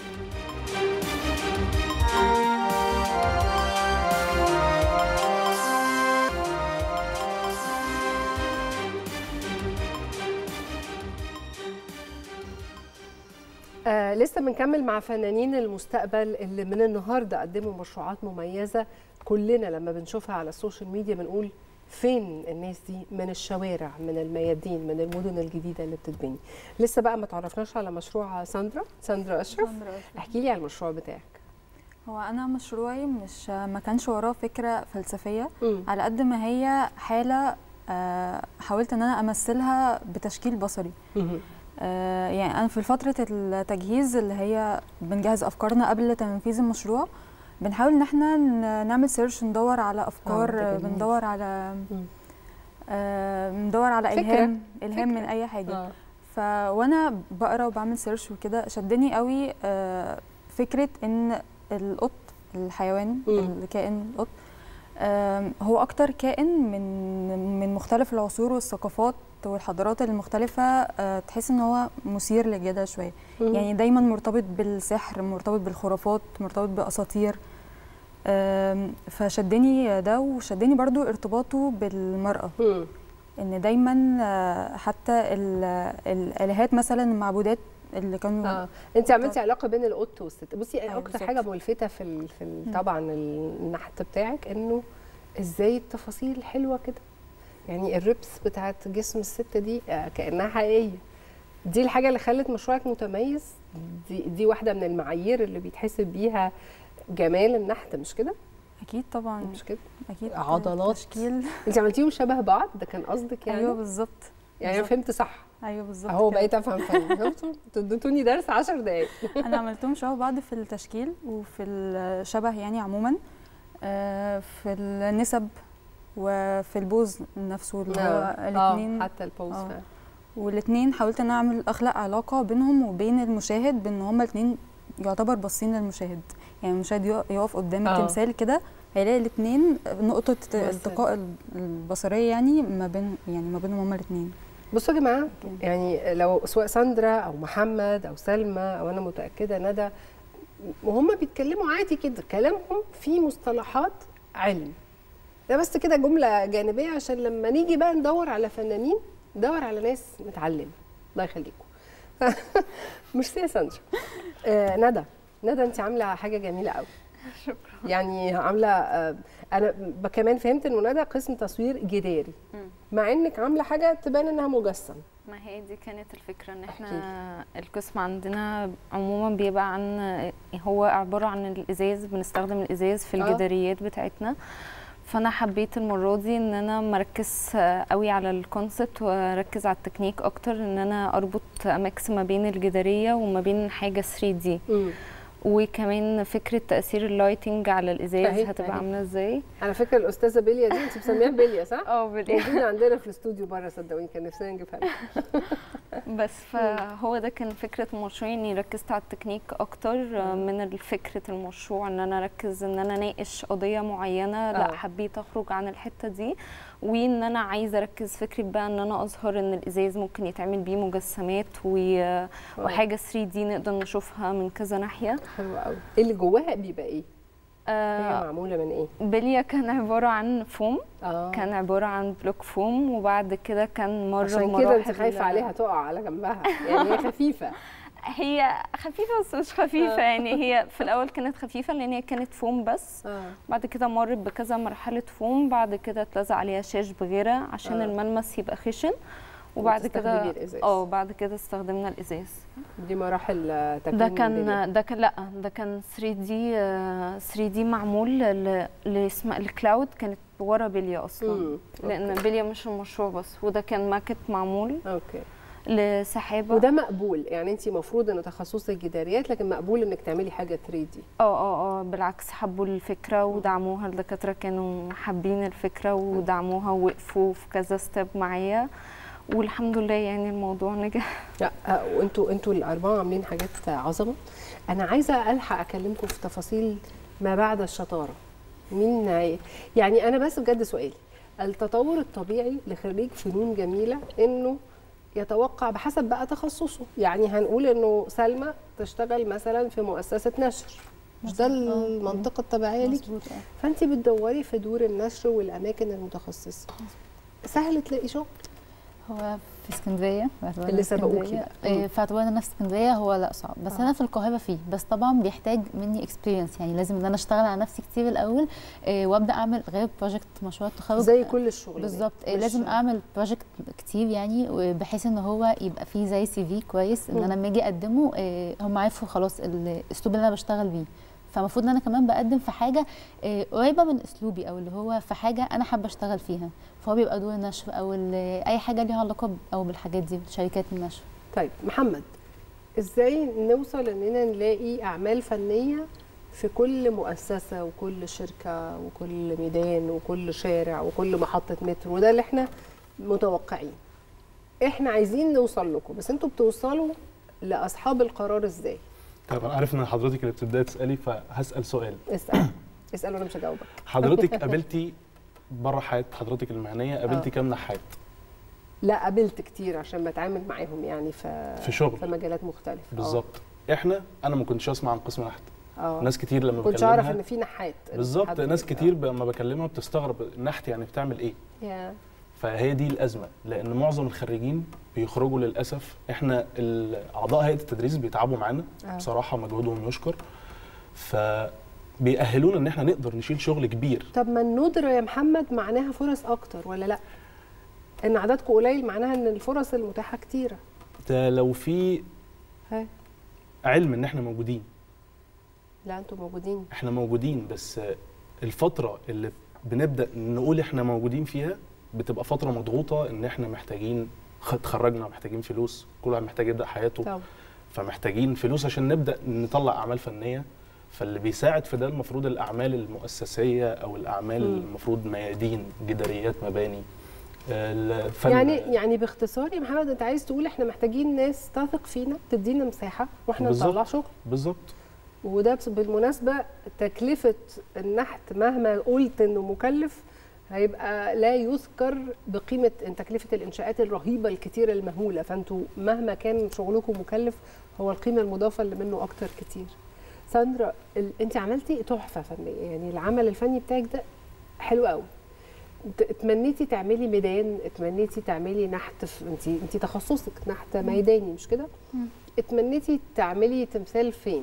آه لسه بنكمل مع فنانين المستقبل اللي من النهارده قدموا مشروعات مميزه كلنا لما بنشوفها على السوشيال ميديا بنقول فين الناس دي من الشوارع من الميادين من المدن الجديده اللي بتتبني لسه بقى ما تعرفناش على مشروع ساندرا ساندرا اشرف ساندرا أشرف. احكي لي على المشروع بتاعك هو انا مشروعي مش ما كانش وراه فكره فلسفيه مم. على قد ما هي حاله آه، حاولت ان انا امثلها بتشكيل بصري آه، يعني انا في فتره التجهيز اللي هي بنجهز افكارنا قبل تنفيذ المشروع بنحاول ان احنا ن- نعمل سيرش ندور على افكار ده آه، جميل. بندور على آه، بندور على فكرة. الهام الهام من اي حاجه آه. ف وانا بقرا وبعمل سيرش وكده شدني قوي آه، فكره ان القط الحيوان الكائن القط آم، هو اكتر كائن من من مختلف العصور والثقافات والحضارات المختلفة آه، تحس ان هو مثير للجدل شوية مم. يعني دايما مرتبط بالسحر مرتبط بالخرافات مرتبط بأساطير آم، فشدني ده وشدني برضو ارتباطه بالمرأة ان دايما آه، حتى ال- الالهات مثلا المعبودات اللي كانوا اه انت عملتي علاقه بين القط والست بصي أيوة اكتر بالظبط. حاجه ملفته في ال... في ال... مم. طبعا النحت بتاعك انه ازاي التفاصيل حلوه كده يعني الربس بتاعت جسم الست دي آه، كانها حقيقيه دي الحاجه اللي خلت مشروعك متميز دي دي واحده من المعايير اللي بيتحسب بيها جمال النحت مش كده اكيد طبعا مش كده اكيد عضلات تشكيل انت عملتيهم شبه بعض ده كان قصدك يعني ايوه بالظبط يعني انا بالظبط. فهمت صح ايوه بالظبط اهو كده. بقيت افهم فن شفتوا انتوا اديتوني درس 10 دقايق انا عملتهم شبه بعض في التشكيل وفي الشبه يعني عموما آه، في النسب وفي البوز نفسه اللي هو آه، الاثنين حتى البوز فعلا. والاثنين حاولت ان أنا اعمل اخلق علاقه بينهم وبين المشاهد بان هما الاثنين يعتبر باصين للمشاهد يعني المشاهد يق- يقف قدام آه. التمثال كده هيلاقي الاثنين نقطه التقاء ال- البصريه يعني ما بين يعني ما بينهم هما الاثنين بصوا يا جماعه يعني لو سواء ساندرا او محمد او سلمى او انا متاكده ندى وهم بيتكلموا عادي كده كلامهم فيه مصطلحات علم ده بس كده جمله جانبيه عشان لما نيجي بقى ندور على فنانين ندور على ناس متعلمه الله يخليكم ميرسي يا ساندرا آه ندى ندى انت عامله حاجه جميله قوي شكرا يعني عامله آه، انا ب- كمان فهمت انه ندى قسم تصوير جداري مع انك عامله حاجه تبان انها مجسم ما هي دي كانت الفكرة ان احنا القسم عندنا عموما بيبقى عن هو عبارة عن الازاز بنستخدم الازاز في آه. الجداريات بتاعتنا فانا حبيت المرة دي ان انا مركز قوي على الكونسبت واركز على التكنيك اكتر ان انا اربط اماكس ما بين الجدارية وما بين حاجة 3 دي وكمان فكرة تأثير اللايتنج على الازاز أهي، هتبقى أهي. عاملة ازاي على فكره الاستاذه بيليا دي انت مسميها بيليا صح؟ اه بيليا. موجوده عندنا في الاستوديو بره صدقوني كان نفسنا نجيبها لها. بس فهو ده كان فكرة المشروع اني ركزت على التكنيك اكتر آه، من فكرة المشروع ان انا اركز ان انا اناقش قضية معينة آه. لا حبيت اخرج عن الحتة دي وان انا عايزة اركز فكرة بقى ان انا اظهر ان الازاز ممكن يتعمل بيه مجسمات و- وحاجة 3 دي نقدر نشوفها من كذا ناحية حلوة قوي اللي جواها بيبقى ايه؟ هي معموله من ايه؟ بليا كان عبارة عن فوم آه. كان عبارة عن بلوك فوم وبعد كده كان مرة عشان كده انت مراحل- خايفه عليها تقع على جنبها يعني هي خفيفه هي خفيفة بس مش خفيفة آه. يعني هي في الأول كانت خفيفة لأن هي كانت فوم بس آه. بعد كده مرت بكذا مرحلة فوم بعد كده اتلزق عليها شاش بغيرة عشان آه. الملمس يبقى خشن وبعد كده وتستخدمي الإزاز. اه بعد كده استخدمنا الإزاز دي مراحل آه، تكوين ده بيليا. كان ده كان لا ده كان 3 دي 3 دي معمول ل- لاسم الكلاود كانت ورا بليا اصلا مم. لان أوكي. بليا مش المشروع بس وده كان ماكت معمول اوكي لسحابه وده مقبول يعني انت المفروض ان تخصصك جداريات لكن مقبول انك تعملي حاجه 3 دي اه اه اه بالعكس حبوا الفكرة ودعموها الدكاترة كانوا حابين الفكرة ودعموها ووقفوا في كذا ستيب معايا والحمد لله يعني الموضوع نجح لا آه، وانتوا انتوا الاربعه عاملين حاجات عظمه انا عايزه الحق اكلمكم في تفاصيل ما بعد الشطاره مين هي- يعني انا بس بجد سؤالي التطور الطبيعي لخريج فنون جميله انه يتوقع بحسب بقى تخصصه يعني هنقول انه سلمى تشتغل مثلا في مؤسسه نشر مش ده المنطقه الطبيعيه ليكي مظبوط، آه. فانت بتدوري في دور النشر والاماكن المتخصصه سهل تلاقي شغل هو في اسكندريه باعتبار اللي إن سبقوكي اسكندرية- بقى. إيه، مم. في اعتبار ان انا في اسكندريه هو لا صعب بس آه. انا في القاهره فيه بس طبعا بيحتاج مني اكسبيرينس يعني لازم ان انا اشتغل على نفسي كتير الاول إيه، وابدا اعمل غير بروجكت مشروع التخرج زي كل الشغل بالظبط إيه، مش- لازم اعمل بروجكت كتير يعني بحيث ان هو يبقى فيه زي سي في كويس ان مم. انا لما اجي اقدمه إيه، هم عارفوا خلاص الاسلوب اللي انا بشتغل بيه فالمفروض ان انا كمان بقدم في حاجه إيه، قريبه من اسلوبي او اللي هو في حاجه انا حابه اشتغل فيها فهو بيبقى دور النشر او ال- اي حاجه ليها علاقه ب- او بالحاجات دي شركات النشر طيب محمد ازاي نوصل اننا نلاقي اعمال فنيه في كل مؤسسه وكل شركه وكل ميدان وكل شارع وكل محطه مترو وده اللي احنا متوقعين احنا عايزين نوصل لكم بس انتوا بتوصلوا لاصحاب القرار ازاي طيب انا عارف ان حضرتك اللي بتبداي تسالي فهسال سؤال اسال اسال وانا مش هجاوبك حضرتك قابلتي بره حياه حضرتك المهنيه قابلتي آه. كام نحات لا قابلت كتير عشان بتعامل معاهم يعني في في شغل. في مجالات مختلفه آه. بالظبط احنا انا ما كنتش اسمع عن قسم نحت اه ناس كتير لما كنتش بكلمها اعرف ان في نحات بالظبط حد- ناس كتير لما بكلمها بتستغرب النحت يعني بتعمل ايه يا. فهي دي الازمه لان معظم الخريجين بيخرجوا للاسف احنا ال- اعضاء هيئه التدريس بيتعبوا معانا آه. بصراحه مجهودهم يشكر فبيأهلونا ان احنا نقدر نشيل شغل كبير طب ما الندرة يا محمد معناها فرص اكتر ولا لا ان عددكم قليل معناها ان الفرص المتاحه كتيره ده لو في ها علم ان احنا موجودين لا انتوا موجودين احنا موجودين بس الفتره اللي بنبدا نقول احنا موجودين فيها بتبقى فتره مضغوطه ان احنا محتاجين خ- اتخرجنا محتاجين فلوس كل واحد محتاج يبدا حياته طبعا فمحتاجين فلوس عشان نبدا نطلع اعمال فنيه فاللي بيساعد في ده المفروض الاعمال المؤسسيه او الاعمال مم. المفروض ميادين جداريات مباني الفن يعني يعني باختصار يا محمد انت عايز تقول احنا محتاجين ناس تثق فينا تدينا مساحه واحنا بالظبط. نطلع شغل بالظبط وده بس- بالمناسبه تكلفه النحت مهما قلت انه مكلف هيبقى لا يذكر بقيمه إن تكلفه الانشاءات الرهيبه الكتيره المهوله فانتوا مهما كان شغلكم مكلف هو القيمه المضافه اللي منه اكتر كتير ساندرا ال... انت عملتي تحفه فنيه يعني العمل الفني بتاعك ده حلو قوي ت- اتمنيتي تعملي ميدان اتمنيتي تعملي نحت في انت انت تخصصك نحت ميداني مش كده اتمنيتي تعملي تمثال فين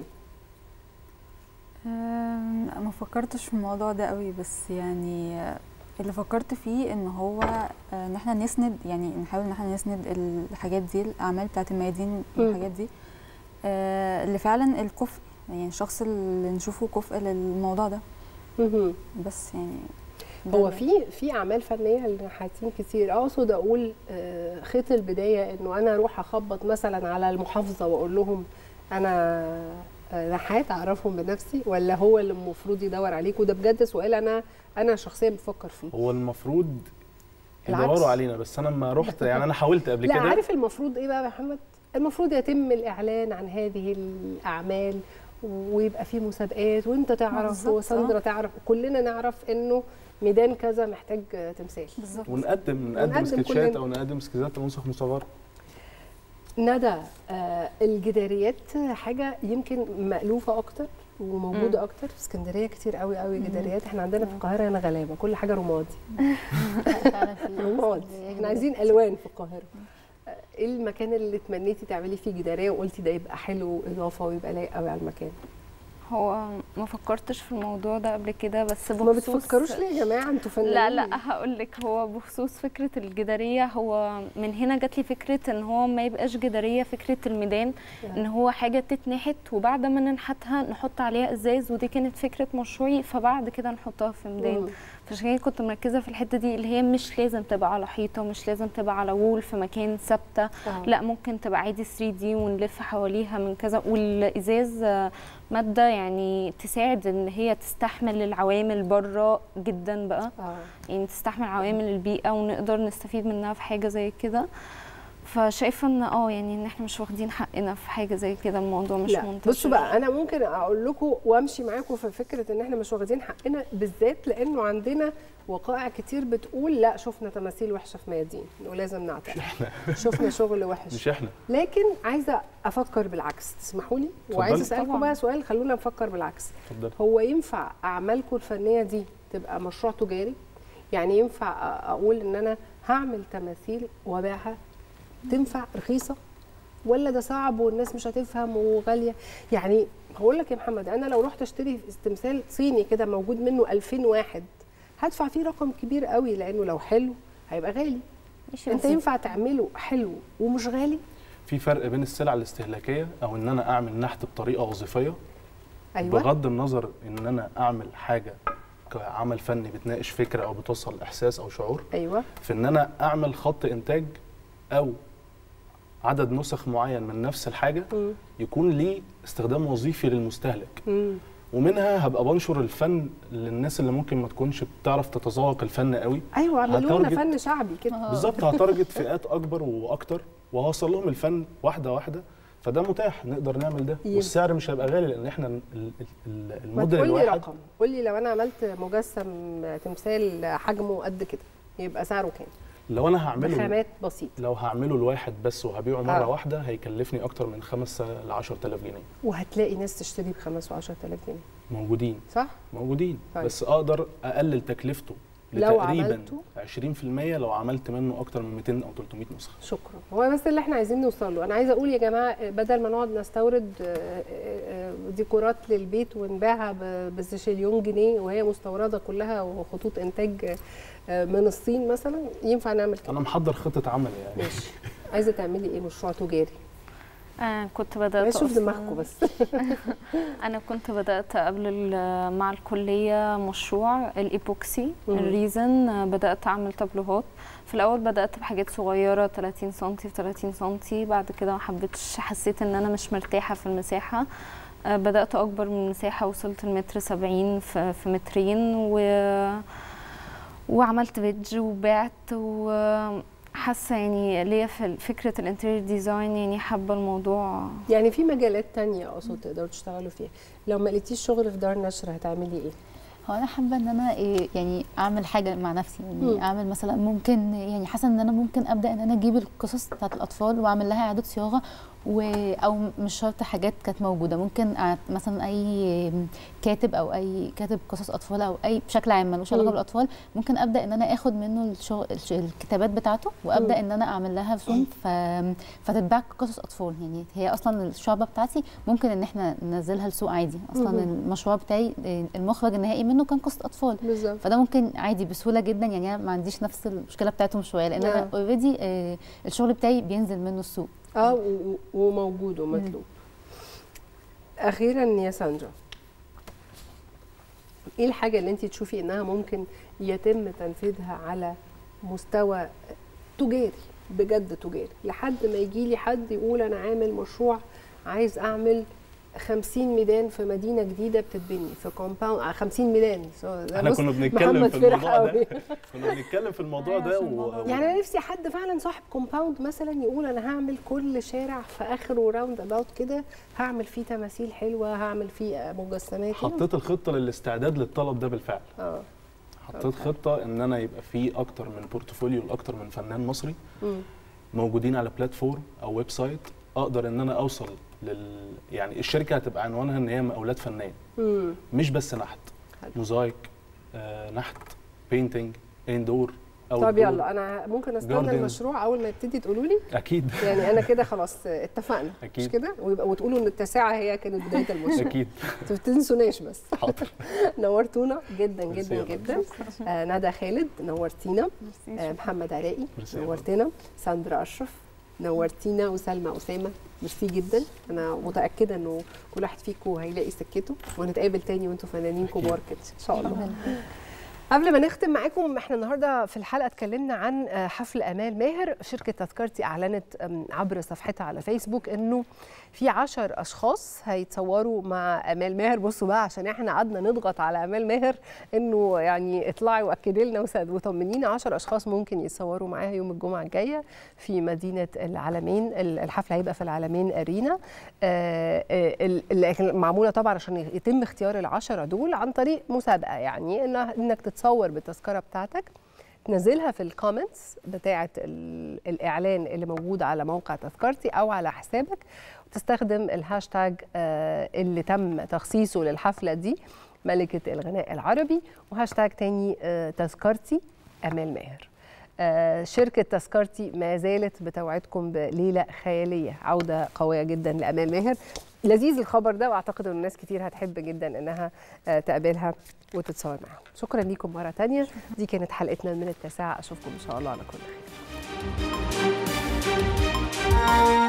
أم، ما فكرتش في الموضوع ده قوي بس يعني آه، اللي فكرت فيه ان هو آه، ان احنا نسند يعني نحاول ان احنا نسند الحاجات دي الاعمال بتاعت الميادين والحاجات دي آه، اللي فعلا الكفء يعني الشخص اللي نشوفه كفء للموضوع ده بس يعني ده هو اللي- في في اعمال فنيه لنحاتين كتير اقصد اقول آه، خيط البدايه انه انا اروح اخبط مثلا على المحافظه واقول لهم انا آه، نحات اعرفهم بنفسي ولا هو اللي المفروض يدور عليك وده بجد سؤال انا انا شخصيا بفكر فيه هو المفروض العكس. يدوروا علينا بس انا لما رحت يعني انا حاولت قبل لا كده عارف المفروض ايه بقى يا محمد المفروض يتم الاعلان عن هذه الاعمال ويبقى في مسابقات وانت تعرف بالظبط، وساندرا آه. تعرف كلنا نعرف انه ميدان كذا محتاج تمثال بالظبط ونقدم نقدم ونقدم سكتشات كلنا. او نقدم سكتشات نسخ مصغره ندى آه الجداريات حاجه يمكن مألوفه اكتر وموجوده مم. اكتر في اسكندريه كتير قوي قوي جداريات احنا عندنا في القاهره هنا غلابه كل حاجه رمادي رماد احنا عايزين الوان في القاهره آه، ايه المكان اللي تمنيتي تعملي فيه جداريه وقلتي ده يبقى حلو اضافه ويبقى لايق قوي على المكان هو ما فكرتش في الموضوع ده قبل كده بس ما بخصوص بتفكروش ليه يا جماعه انتوا فنانين لا لا هقول لك هو بخصوص فكره الجداريه هو من هنا جات لي فكره ان هو ما يبقاش جداريه فكره الميدان ان هو حاجه تتنحت وبعد ما ننحتها نحط عليها ازاز ودي كانت فكره مشروعي فبعد كده نحطها في ميدان مم. فعشان كده كنت مركزه في الحته دي اللي هي مش لازم تبقى على حيطه مش لازم تبقى على وول في مكان ثابته آه. لا ممكن تبقى عادي 3 دي ونلف حواليها من كذا والازاز آه، ماده يعني تساعد ان هي تستحمل العوامل بره جدا بقى اه يعني تستحمل عوامل البيئه ونقدر نستفيد منها في حاجه زي كده فشايفه ان اه يعني ان احنا مش واخدين حقنا في حاجه زي كده الموضوع مش لا منتشر بصوا بقى انا ممكن اقول لكم وامشي معاكم في فكره ان احنا مش واخدين حقنا بالذات لانه عندنا وقائع كتير بتقول لا شفنا تماثيل وحشه في ميادين انه لازم نعترف شفنا شغل وحش مش احنا لكن عايزه افكر بالعكس تسمحوا لي اتفضلي. وعايزه اسالكم طبعاً. بقى سؤال خلونا نفكر بالعكس اتفضلي هو ينفع اعمالكم الفنيه دي تبقى مشروع تجاري يعني ينفع أ- اقول ان انا هعمل تماثيل وابيعها تنفع رخيصه ولا ده صعب والناس مش هتفهم وغاليه يعني هقول لك يا محمد انا لو رحت اشتري تمثال صيني كده موجود منه 2000 واحد هدفع فيه رقم كبير قوي لانه لو حلو هيبقى غالي ماشي انت بس ينفع تعمله حلو ومش غالي في فرق بين السلع الاستهلاكيه او ان انا اعمل نحت بطريقه وظيفيه ايوه بغض النظر ان انا اعمل حاجه كعمل فني بتناقش فكره او بتوصل احساس او شعور ايوه في ان انا اعمل خط انتاج او عدد نسخ معين من نفس الحاجه مم. يكون ليه استخدام وظيفي للمستهلك مم. ومنها هبقى بنشر الفن للناس اللي ممكن ما تكونش بتعرف تتذوق الفن قوي ايوه عملوا لنا هتارجت- فن شعبي كده بالظبط هتارجت فئات اكبر واكتر وهوصل لهم الفن واحده واحده فده متاح نقدر نعمل ده ينفع. والسعر مش هيبقى غالي لان احنا ال- ال- ال- ما الموديل تقول لي الواحد رقم قول لي لو انا عملت مجسم تمثال حجمه قد كده يبقى سعره كام لو انا هعمله بخامات بسيطه لو هعمله لواحد بس وهبيعه مره آه. واحده هيكلفني اكتر من 5 ل 10000 جنيه وهتلاقي ناس تشتري ب 5 و10000 جنيه موجودين صح موجودين طيب. بس اقدر اقلل تكلفته لو لتقريبا عملته؟ 20% لو عملت منه اكتر من 200 او 300 نسخه شكرا هو بس اللي احنا عايزين نوصل له انا عايزه اقول يا جماعه بدل ما نقعد نستورد آه، آه، ديكورات للبيت ونبيعها ب- بزشليون جنيه وهي مستورده كلها وخطوط انتاج آه، من الصين مثلا ينفع نعمل كده انا محضر خطه عمل يعني ماشي عايزه تعملي ايه مشروع تجاري آه كنت بدأت اشوف أصلاً- دماغكم بس أنا كنت بدأت قبل ال- مع الكلية مشروع الإيبوكسي مم. الريزن آه، بدأت أعمل تابلوهات في الأول بدأت بحاجات صغيرة 30 سنتي في 30 سنتي بعد كده ما حبيتش حسيت إن أنا مش مرتاحة في المساحة آه، بدأت أكبر من المساحة وصلت المتر سبعين في, في مترين و وعملت بيدج وبعت وحاسة يعني ليا في فكرة الانتيريور ديزاين يعني حابة الموضوع يعني في مجالات تانية اقصد تقدروا تشتغلوا فيها لو ما لقيتيش شغل في دار نشر هتعملي ايه هو انا حابه ان انا إيه يعني اعمل حاجه مع نفسي يعني مم. اعمل مثلا ممكن يعني حاسه ان انا ممكن ابدا ان انا اجيب القصص بتاعت الاطفال واعمل لها اعاده صياغه و او مش شرط حاجات كانت موجوده ممكن أع- مثلا اي كاتب او اي كاتب قصص اطفال او اي بشكل عام ملوش علاقه مم. بالاطفال ممكن ابدا ان انا اخد منه الشغل الش- الكتابات بتاعته وابدا مم. ان انا اعمل لها رسوم ف... فتتباع كقصص اطفال يعني هي اصلا الشعبه بتاعتي ممكن ان احنا ننزلها لسوق عادي اصلا مم. المشروع بتاعي آه، المخرج النهائي منه كان قصه اطفال بالظبط فده ممكن عادي بسهوله جدا يعني انا ما عنديش نفس المشكله بتاعتهم شويه لان انا نعم. اوريدي الشغل بتاعي بينزل منه السوق اه و- و- وموجود ومطلوب اخيرا يا ساندرا ايه الحاجه اللي انت تشوفي انها ممكن يتم تنفيذها على مستوى تجاري بجد تجاري لحد ما يجي لي حد يقول انا عامل مشروع عايز اعمل 50 ميدان في مدينه جديده بتتبني في كومباوند 50 ميدان So ده احنا بص كنا بنتكلم محمد في فرح الموضوع قوي. ده كنا بنتكلم في الموضوع ده و... يعني انا نفسي حد فعلا صاحب كومباوند مثلا يقول انا هعمل كل شارع في اخره راوند اباوت كده هعمل فيه تماثيل حلوه هعمل فيه مجسمات حطيت الخطه للاستعداد للطلب ده بالفعل اه حطيت خطه ان انا يبقى في اكتر من بورتفوليو لاكتر من فنان مصري مم. موجودين على بلاتفورم او ويب سايت اقدر ان انا اوصل لل يعني الشركه هتبقى عنوانها ان هي مقاولات فنيه مم. مش بس نحت موزايك آه نحت بينتنج اندور او طب يلا انا ممكن استنى جاردن. المشروع اول ما يبتدي تقولوا لي اكيد يعني انا كده خلاص اتفقنا مش أكيد. كده ويبقى وتقولوا ان التاسعه هي كانت بدايه المشروع اكيد ما تنسوناش بس حاضر نورتونا جدا ميرسي جدا يا جدا آه ندى خالد نورتينا آه محمد عراقي ميرسي يا نورتنا ساندرا اشرف نورتينا وسلمى اسامه ميرسي جدا انا متاكده انه كل واحد فيكم هيلاقي سكته ونتقابل تاني وانتم فنانين كبار كده ان شاء الله قبل ما نختم معاكم احنا النهارده في الحلقه اتكلمنا عن آه، حفل امال ماهر شركه تذكرتي اعلنت آم، عبر صفحتها على فيسبوك انه في عشر اشخاص هيتصوروا مع امال ماهر بصوا بقى عشان احنا قعدنا نضغط على امال ماهر انه يعني اطلعي واكدي لنا وسد- وطمنينا 10 اشخاص ممكن يتصوروا معاها يوم الجمعه الجايه في مدينه العالمين ال- الحفل هيبقى في العالمين ارينا آه، آه، ال- اللي معموله طبعا عشان يتم اختيار العشرة دول عن طريق مسابقه يعني إنها- انك تتصور بالتذكره بتاعتك تنزلها في الكومنتس بتاعه ال- الاعلان اللي موجود على موقع تذكرتي او على حسابك وتستخدم الهاشتاج آه، اللي تم تخصيصه للحفله دي ملكه الغناء العربي وهاشتاج تاني آه، تذكرتي امال ماهر آه، شركة تذكرتي ما زالت بتوعدكم بليلة خيالية عودة قوية جدا لأمال ماهر لذيذ الخبر ده واعتقد ان الناس كتير هتحب جدا انها آه، تقابلها وتتصور معاهم شكرا ليكم مرة تانية دي كانت حلقتنا من التاسعة اشوفكم ان شاء الله على كل خير